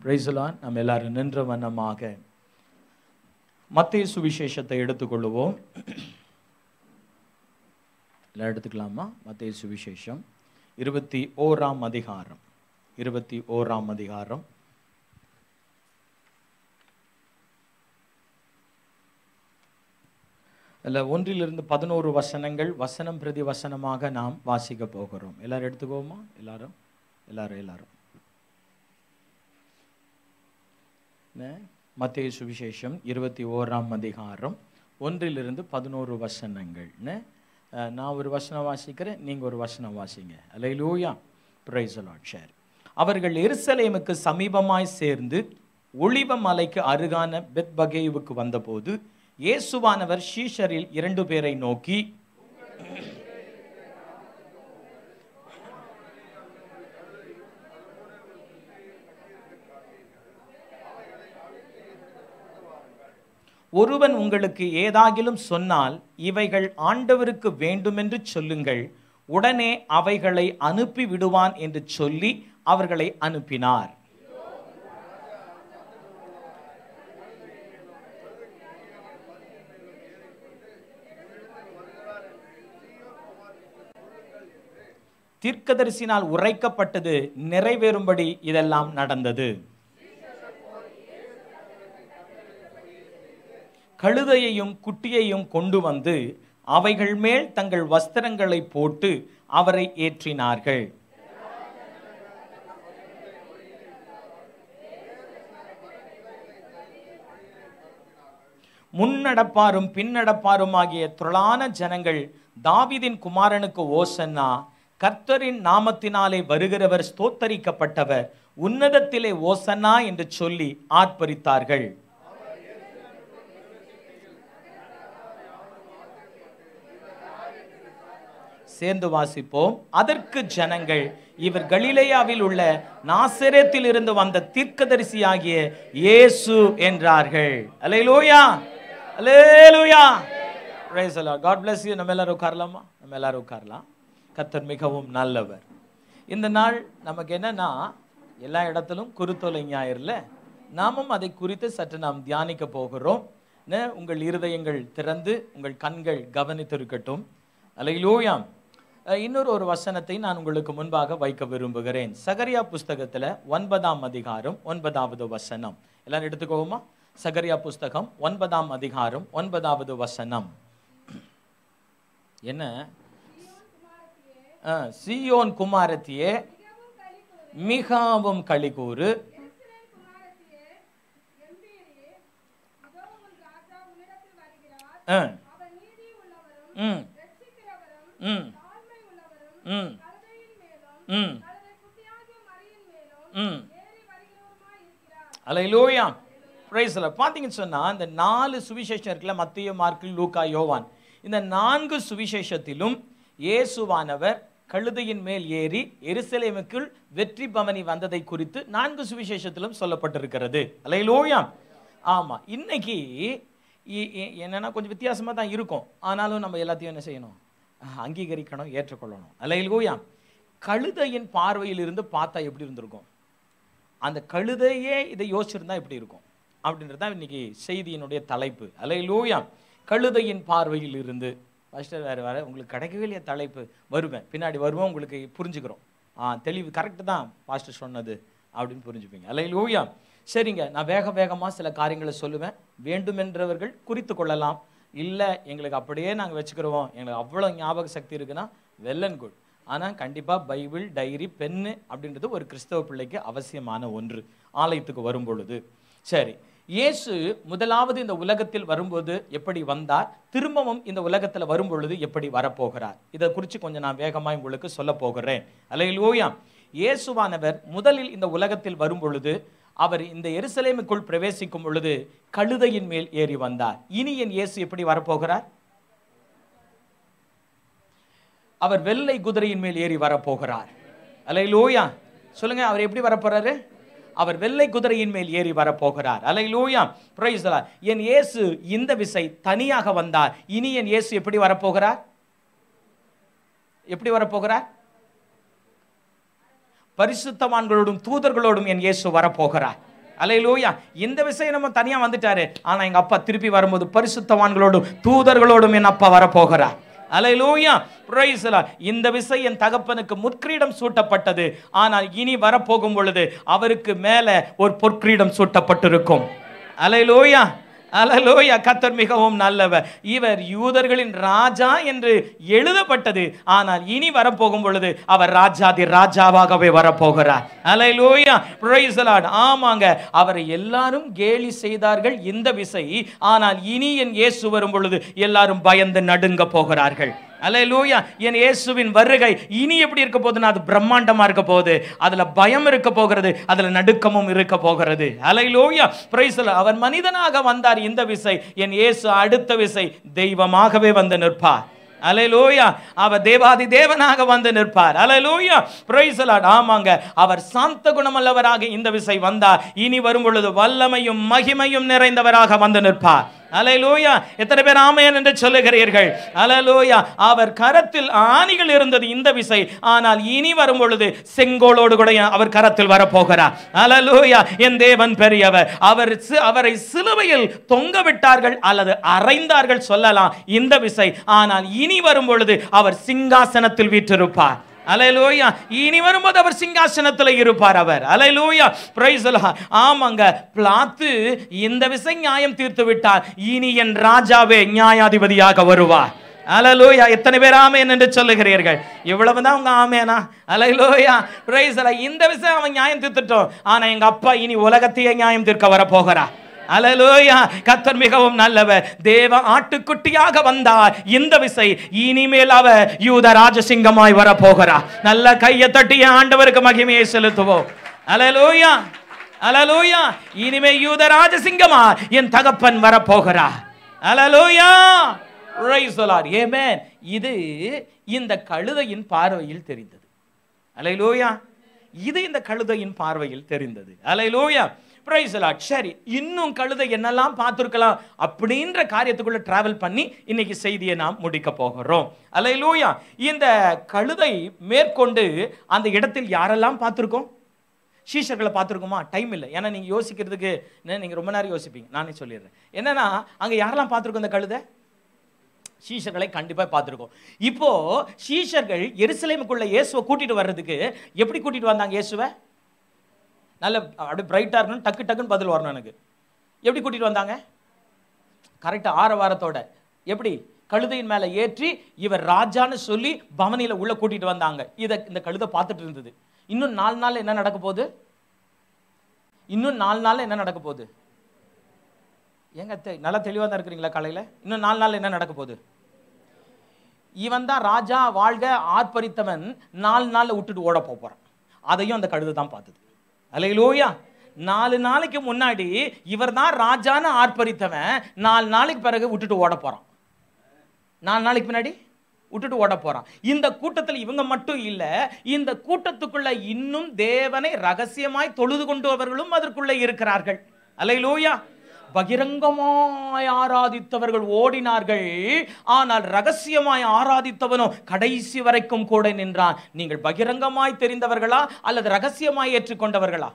பிரைசலான் நம்ம எல்லாரும் நின்ற வண்ணமாக மத்திய சுவிசேஷத்தை எடுத்துக்கொள்ளுவோம் எல்லாம் எடுத்துக்கலாமா மத்திய சுவிசேஷம் இருபத்தி ஓராம் அதிகாரம் இருபத்தி ஓராம் அதிகாரம் அதில் ஒன்றிலிருந்து பதினோரு வசனங்கள் வசனம் பிரதி வசனமாக நாம் வாசிக்க போகிறோம் எல்லாரும் எடுத்துக்கோமா எல்லாரும் எல்லாரும் எல்லாரும் மத்திய சுவிசேஷம் இருபத்தி ஓராம் அதிகாரம் ஒன்றிலிருந்து பதினோரு வசனங்கள் நான் ஒரு வசனம் வாசிக்கிறேன் நீங்கள் ஒரு வசனம் வாசிங்க அலையிலூயா பிரைஸ் ஷேர் அவர்கள் எருசலேமுக்கு சமீபமாய் சேர்ந்து ஒளிவ மலைக்கு அருகான பெத் பகேயுவுக்கு வந்தபோது இயேசுவானவர் ஷீஷரில் இரண்டு பேரை நோக்கி ஒருவன் உங்களுக்கு ஏதாகிலும் சொன்னால் இவைகள் ஆண்டவருக்கு வேண்டுமென்று சொல்லுங்கள் உடனே அவைகளை அனுப்பி விடுவான் என்று சொல்லி அவர்களை அனுப்பினார் தீர்க்கதரிசினால் உரைக்கப்பட்டது நிறைவேறும்படி இதெல்லாம் நடந்தது கழுதையையும் குட்டியையும் கொண்டு வந்து அவைகள் மேல் தங்கள் வஸ்திரங்களை போட்டு அவரை ஏற்றினார்கள் முன்னடப்பாரும் பின்னடப்பாரும் ஆகிய திரளான ஜனங்கள் தாவிதின் குமாரனுக்கு ஓசன்னா கர்த்தரின் நாமத்தினாலே வருகிறவர் ஸ்தோத்தரிக்கப்பட்டவர் உன்னதத்திலே ஓசன்னா என்று சொல்லி ஆர்ப்பரித்தார்கள் சேர்ந்து வாசிப்போம் அதற்கு ஜனங்கள் இவர் கலிலேயாவில் உள்ள நாசரேத்தில் இருந்து வந்த தீர்க்கதரிசியாகிய இயேசு என்றார்கள் அலையிலூயா அலேலூயா பிரைஸ் அல்லாஹ் காட் பிளஸ் யூ நம்ம எல்லாரும் உட்காரலாமா நம்ம எல்லாரும் உட்காரலாம் கத்தர் மிகவும் நல்லவர் இந்த நாள் நமக்கு என்னன்னா எல்லா இடத்திலும் குருத்தொலை ஞாயிறில் நாமும் அதை குறித்து சற்று நாம் தியானிக்க போகிறோம் உங்கள் இருதயங்கள் திறந்து உங்கள் கண்கள் கவனித்திருக்கட்டும் அலையிலூயாம் இன்னொரு ஒரு வசனத்தை நான் உங்களுக்கு முன்பாக வைக்க விரும்புகிறேன் சகரியா புஸ்தகத்தில் ஒன்பதாம் அதிகாரம் ஒன்பதாவது வசனம் எல்லாரும் எடுத்துக்கோமா சகரியா புஸ்தகம் ஒன்பதாம் அதிகாரம் ஒன்பதாவது வசனம் என்ன சியோன் குமாரத்தியே மிகவும் களிகூறு ம் ம் ம் ம் ம் அலையிலூயா பிரைஸ்ல பார்த்தீங்கன்னு சொன்னால் இந்த நாலு சுவிசேஷம் இருக்குல்ல மத்திய மார்க்கு லூக்கா யோவான் இந்த நான்கு சுவிசேஷத்திலும் இயேசுவானவர் கழுதையின் மேல் ஏறி எருசலேமுக்குள் வெற்றி பவனி வந்ததை குறித்து நான்கு சுவிசேஷத்திலும் சொல்லப்பட்டிருக்கிறது அலையிலூயா ஆமாம் இன்னைக்கு என்னன்னா கொஞ்சம் வித்தியாசமாக தான் இருக்கும் ஆனாலும் நம்ம எல்லாத்தையும் என்ன செய்யணும் அங்கீகரிக்கணும் ஏற்றுக்கொள்ளணும் அலையிலூயா கழுதையின் பார்வையில் இருந்து பார்த்தா எப்படி இருந்திருக்கும் அந்த கழுதையே இதை யோசிச்சிருந்தா எப்படி இருக்கும் அப்படின்றது தான் இன்னைக்கு செய்தியினுடைய தலைப்பு அலையிலூயா கழுதையின் பார்வையில் இருந்து ஃபஸ்ட்டு வேறு வேறு உங்களுக்கு கிடைக்கவே இல்லையா தலைப்பு வருவேன் பின்னாடி வருவோம் உங்களுக்கு புரிஞ்சுக்கிறோம் ஆ தெளிவு கரெக்டு தான் பாஸ்டர் சொன்னது அப்படின்னு புரிஞ்சுப்பீங்க அலையிலூயா சரிங்க நான் வேக வேகமாக சில காரியங்களை சொல்லுவேன் வேண்டுமென்றவர்கள் குறித்து கொள்ளலாம் இல்லை எங்களுக்கு அப்படியே நாங்கள் வச்சுக்கிறோம் எங்களுக்கு அவ்வளோ ஞாபக சக்தி இருக்குன்னா வெல் அண்ட் குட் ஆனால் கண்டிப்பாக பைபிள் டைரி பென்னு அப்படின்றது ஒரு கிறிஸ்தவ பிள்ளைக்கு அவசியமான ஒன்று ஆலயத்துக்கு வரும் பொழுது சரி இயேசு முதலாவது இந்த உலகத்தில் வரும்போது எப்படி வந்தார் திரும்பவும் இந்த உலகத்தில் வரும் பொழுது எப்படி வரப்போகிறார் இதை குறித்து கொஞ்சம் நான் வேகமாக உங்களுக்கு சொல்ல போகிறேன் அலையிலூயா இயேசுவானவர் முதலில் இந்த உலகத்தில் வரும் பொழுது அவர் இந்த எருசலேமுக்குள் பிரவேசிக்கும் பொழுது கழுதையின் மேல் ஏறி வந்தார் இனி என் இயேசு எப்படி வரப்போகிறார் அவர் வெள்ளை குதிரையின் மேல் ஏறி வரப்போகிறார் அலை லூயா சொல்லுங்க அவர் எப்படி வரப்போறாரு அவர் வெள்ளை குதிரையின் மேல் ஏறி வரப்போகிறார் அலை லூயா பிரைஸ்லா என் இயேசு இந்த விசை தனியாக வந்தார் இனி என் இயேசு எப்படி வரப்போகிறார் எப்படி வரப்போகிறார் பரிசுத்தவான்களோடும் தூதர்களோடும் என் இயேசு வரப்போகிறார் அலையிலூயா இந்த விஷயம் நம்ம தனியா வந்துட்டாரு ஆனா எங்க அப்பா திருப்பி வரும்போது பரிசுத்தவான்களோடும் தூதர்களோடும் என் அப்பா வரப்போகிறார் அலையிலூயா பிரைஸ் இந்த விசை என் தகப்பனுக்கு முற்கிரீடம் சூட்டப்பட்டது ஆனால் இனி வரப்போகும் பொழுது அவருக்கு மேல ஒரு பொற்கிரீடம் சூட்டப்பட்டிருக்கும் அலையிலூயா அலலோயா கத்தர் மிகவும் நல்லவர் இவர் யூதர்களின் ராஜா என்று எழுதப்பட்டது ஆனால் இனி வரப்போகும் பொழுது அவர் ராஜாதி ராஜாவாகவே வரப்போகிறார் அலையிலோயா பிரைஸ் ஆமாங்க அவரை எல்லாரும் கேலி செய்தார்கள் இந்த விசை ஆனால் இனி என் இயேசு வரும் பொழுது எல்லாரும் பயந்து நடுங்க போகிறார்கள் அலையலூயா என் இயேசுவின் வருகை இனி எப்படி இருக்க போகுதுன்னா அது பிரம்மாண்டமா இருக்க போகுது அதுல பயம் இருக்க போகிறது அதுல நடுக்கமும் இருக்க போகிறது அலையலூயா பிரைஸ்ல அவர் மனிதனாக வந்தார் இந்த விசை என் இயேசு அடுத்த விசை தெய்வமாகவே வந்து நிற்பார் அலையலூயா அவர் தேவாதி தேவனாக வந்து நிற்பார் அலையலூயா பிரைஸ் ஆமாங்க அவர் சாந்த குணமல்லவராக இந்த விசை வந்தார் இனி வரும் பொழுது வல்லமையும் மகிமையும் நிறைந்தவராக வந்து நிற்பார் அலையலூயா எத்தனை பேர் ஆமையன் என்று சொல்லுகிறீர்கள் அலலூயா அவர் கரத்தில் ஆணிகள் இருந்தது இந்த விசை ஆனால் இனி வரும் பொழுது செங்கோலோடு கூட அவர் கரத்தில் வரப்போகிறார் அலலூயா என் தேவன் பெரியவர் அவர் சி- அவரை சிலுவையில் தொங்க விட்டார்கள் அல்லது அறைந்தார்கள் சொல்லலாம் இந்த விசை ஆனால் இனி வரும் பொழுது அவர் சிங்காசனத்தில் வீற்றிருப்பார் அலையலூயா இனி வரும்போது அவர் சிங்காசனத்தில் இருப்பார் அவர் அலையலூயா பிரைஸ் ஆமாங்க பிளாத்து இந்த விசை நியாயம் தீர்த்து விட்டார் இனி என் ராஜாவே நியாயாதிபதியாக வருவார் அலலூயா எத்தனை பேர் ஆமேன் என்று சொல்லுகிறீர்கள் இவ்வளவுதான் உங்க ஆமேனா அலையிலோயா பிரைஸ் இந்த விஷயம் அவன் நியாயம் தீர்த்துட்டோம் ஆனா எங்க அப்பா இனி உலகத்தையே நியாயம் தீர்க்க வர போகிறா அலலூயா கத்தர் மிகவும் நல்லவர் தேவ ஆட்டுக்குட்டியாக வந்தார் இந்த விசை இனிமேல் அவ யூத ராஜசிங்கமாய் வர போகிறா நல்ல கையை தட்டிய ஆண்டவருக்கு மகிமையை செலுத்துவோம் அலலூயா அலலூயா இனிமே யூத ராஜசிங்கமா என் தகப்பன் வர போகிறா அலலூயா Praise the Lord. Amen. இது இந்த கழுதையின் பார்வையில் தெரிந்தது அலையிலூயா இது இந்த கழுதையின் பார்வையில் தெரிந்தது அலையிலூயா பிரைஸ் சரி இன்னும் கழுதை என்னெல்லாம் பார்த்துருக்கலாம் அப்படின்ற காரியத்துக்குள்ள டிராவல் பண்ணி இன்னைக்கு செய்தியை நாம் முடிக்க போகிறோம் அலையிலூயா இந்த கழுதை மேற்கொண்டு அந்த இடத்தில் யாரெல்லாம் பார்த்துருக்கோம் சீஷர்களை பார்த்துருக்குமா டைம் இல்லை ஏன்னா நீங்கள் யோசிக்கிறதுக்கு நீங்கள் ரொம்ப நேரம் யோசிப்பீங்க நானே சொல்லிடுறேன் என்னன்னா அங்கே யாரெல்லாம் பார்த்துருக்கோம் இந்த கழுதை சீஷர்களை கண்டிப்பாக பார்த்துருக்கோம் இப்போ சீஷர்கள் எருசலேமுக்குள்ள இயேசுவை கூட்டிட்டு வர்றதுக்கு எப்படி கூட்டிட்டு வந்தாங்க இயேசுவை நல்ல அப்படியே பிரைட்டாக இருக்கணும் டக்கு டக்குன்னு பதில் வரணும் எனக்கு எப்படி கூட்டிட்டு வந்தாங்க கரெக்டாக ஆற வாரத்தோட எப்படி கழுதையின் மேலே ஏற்றி இவர் ராஜான்னு சொல்லி பவனியில் உள்ள கூட்டிட்டு வந்தாங்க இதை இந்த கழுதை பார்த்துட்டு இருந்தது இன்னும் நாலு நாள் என்ன நடக்க போகுது இன்னும் நாலு நாள் என்ன நடக்க போகுது ஏங்க தெ- நல்லா தெளிவாக தான் இருக்கிறீங்களா காலையில் இன்னும் நாலு நாள் என்ன நடக்க போகுது இவன் தான் ராஜா வாழ்க ஆர்ப்பரித்தவன் நாலு நாளில் விட்டுட்டு ஓட போகிறான் அதையும் அந்த கழுதை தான் பார்த்தது அலையிலோயா நாலு நாளைக்கு முன்னாடி இவர் தான் ராஜான்னு ஆர்ப்பரித்தவன் நாலு நாளைக்கு பிறகு விட்டுட்டு ஓட போகிறான் நாலு நாளைக்கு முன்னாடி விட்டுட்டு ஓட போறான் இந்த கூட்டத்தில் இவங்க மட்டும் இல்ல இந்த கூட்டத்துக்குள்ள இன்னும் தேவனை ரகசியமாய் தொழுது கொண்டவர்களும் அதற்குள்ள இருக்கிறார்கள் அலையிலூயா பகிரங்கமாய் ஆராதித்தவர்கள் ஓடினார்கள் ஆனால் ரகசியமாய் ஆராதித்தவனோ கடைசி வரைக்கும் கூட நின்றான் நீங்கள் பகிரங்கமாய் தெரிந்தவர்களா அல்லது ரகசியமாய் ஏற்றுக்கொண்டவர்களா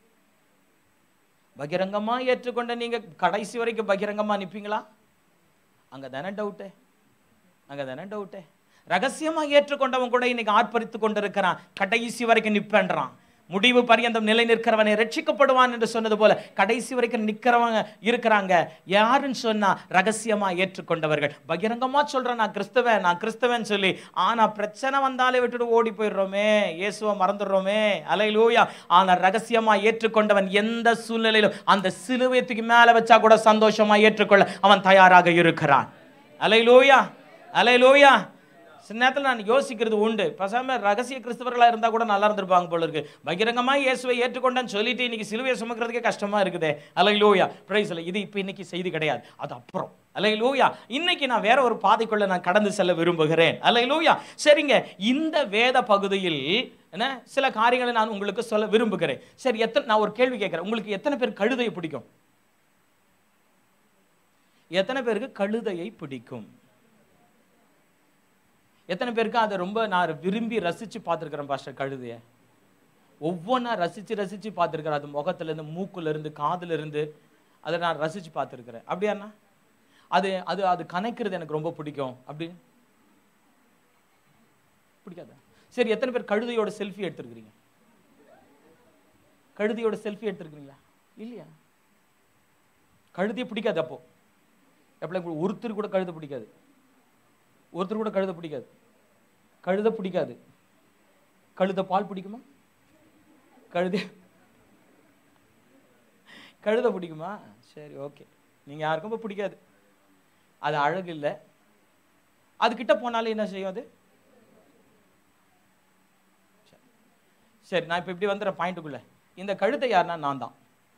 பகிரங்கமாய் ஏற்றுக்கொண்ட நீங்க கடைசி வரைக்கும் பகிரங்கமா நிப்பீங்களா அங்க தானே டவுட்டு அங்க தானே டவுட்டு ரகசியமா ஏற்றுக்கொண்டவன் கூட இன்னைக்கு ஆர்ப்பரித்து கொண்டிருக்கிறான் கடைசி வரைக்கும் நிப்பேன்றான் முடிவு பரியந்தம் நிலை நிற்கிறவனை ரட்சிக்கப்படுவான் என்று சொன்னது போல கடைசி வரைக்கும் நிற்கிறவங்க இருக்கிறாங்க யாருன்னு சொன்னா ரகசியமா ஏற்றுக்கொண்டவர்கள் பகிரங்கமா சொல்றேன் நான் கிறிஸ்தவன் நான் கிறிஸ்தவன் சொல்லி ஆனா பிரச்சனை வந்தாலே விட்டுட்டு ஓடி போயிடுறோமே இயேசுவை மறந்துடுறோமே அலையிலூயா ஆனா ரகசியமா ஏற்றுக்கொண்டவன் எந்த சூழ்நிலையிலும் அந்த சிலுவையத்துக்கு மேல வச்சா கூட சந்தோஷமா ஏற்றுக்கொள்ள அவன் தயாராக இருக்கிறான் அலையிலூயா அலையிலூயா சில நேரத்தில் நான் யோசிக்கிறது உண்டு பசாம ரகசிய கிறிஸ்தவர்களாக இருந்தால் கூட நல்லா இருந்திருப்பாங்க போல இருக்கு பகிரங்கமாக இயேசுவை ஏற்றுக்கொண்டேன்னு சொல்லிட்டு இன்னைக்கு சிலுவையை சுமக்கிறதுக்கே கஷ்டமா இருக்குதே அலையிலூயா பிரைஸ்ல இது இப்போ இன்னைக்கு செய்தி கிடையாது அது அப்புறம் அலையிலூயா இன்னைக்கு நான் வேற ஒரு பாதைக்குள்ள நான் கடந்து செல்ல விரும்புகிறேன் அலையிலூயா சரிங்க இந்த வேத பகுதியில் என்ன சில காரியங்களை நான் உங்களுக்கு சொல்ல விரும்புகிறேன் சரி எத்தனை நான் ஒரு கேள்வி கேட்கிறேன் உங்களுக்கு எத்தனை பேர் கழுதையை பிடிக்கும் எத்தனை பேருக்கு கழுதையை பிடிக்கும் எத்தனை பேருக்கு அதை ரொம்ப நான் விரும்பி ரசிச்சு பார்த்துருக்கிறேன் பாஸ்டர் கழுதைய ஒவ்வொன்றா ரசித்து ரசித்து பார்த்துருக்குறேன் அது முகத்துலேருந்து மூக்குலேருந்து காதுலேருந்து அதை நான் ரசித்து பார்த்துருக்குறேன் அப்படியாண்ணா அது அது அது கணக்கிறது எனக்கு ரொம்ப பிடிக்கும் அப்படி பிடிக்காதா சரி எத்தனை பேர் கழுதையோட செல்ஃபி எடுத்துருக்கிறீங்க கழுதையோட செல்ஃபி எடுத்துருக்கிறீங்களா இல்லையா கழுதையை பிடிக்காது அப்போ எப்போ ஒருத்தர் கூட கழுதை பிடிக்காது ஒருத்தர் கூட கழுதை பிடிக்காது கழுதை பிடிக்காது கழுதை பால் பிடிக்குமா கழுதை கழுதை பிடிக்குமா சரி ஓகே நீங்கள் யாருக்கும் இப்போ பிடிக்காது அது அழகு இல்லை அதுக்கிட்ட போனாலும் என்ன செய்யும் அது சரி. சரி நான் இப்போ இப்படி வந்துடுறேன் பாயிண்ட்டுக்குள்ள இந்த கழுதை யாருன்னா நான் தான்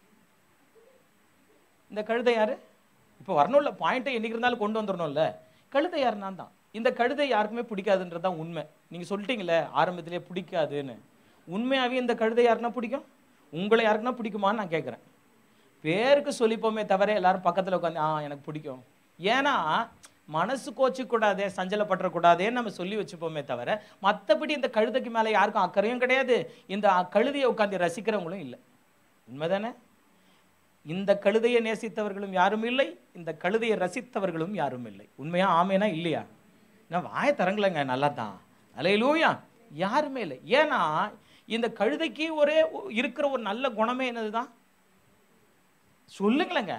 இந்த கழுதை யாரு இப்போ வரணும்ல பாயிண்ட்டை என்னைக்கு இருந்தாலும் கொண்டு வந்துடணும்ல கழுதை யார் நான் தான் இந்த கழுதை யாருக்குமே பிடிக்காதுன்றது தான் உண்மை நீங்கள் சொல்லிட்டீங்களே ஆரம்பத்திலே பிடிக்காதுன்னு உண்மையாகவே இந்த கழுதை யாருன்னா பிடிக்கும் உங்களை யாருக்குன்னா பிடிக்குமான்னு நான் கேட்குறேன் பேருக்கு சொல்லிப்போமே தவிர எல்லாரும் பக்கத்தில் உட்காந்து ஆ எனக்கு பிடிக்கும் ஏன்னா மனசு கோச்சிக்கூடாதே சஞ்சலப்பட்டுறக்கூடாதேன்னு நம்ம சொல்லி வச்சுப்போமே தவிர மற்றபடி இந்த கழுதைக்கு மேலே யாருக்கும் அக்கறையும் கிடையாது இந்த கழுதையை உட்காந்து ரசிக்கிறவங்களும் இல்லை உண்மைதானே இந்த கழுதையை நேசித்தவர்களும் யாரும் இல்லை இந்த கழுதையை ரசித்தவர்களும் யாரும் இல்லை உண்மையா ஆமேனா இல்லையா நான் வாயை தரங்களேங்க நல்லா தான் அலையிலூயா யாருமே இல்லை ஏன்னா இந்த கழுதைக்கு ஒரே ஒ- இருக்கிற ஒரு நல்ல குணமே என்னதுதான் சொல்லுங்களேங்க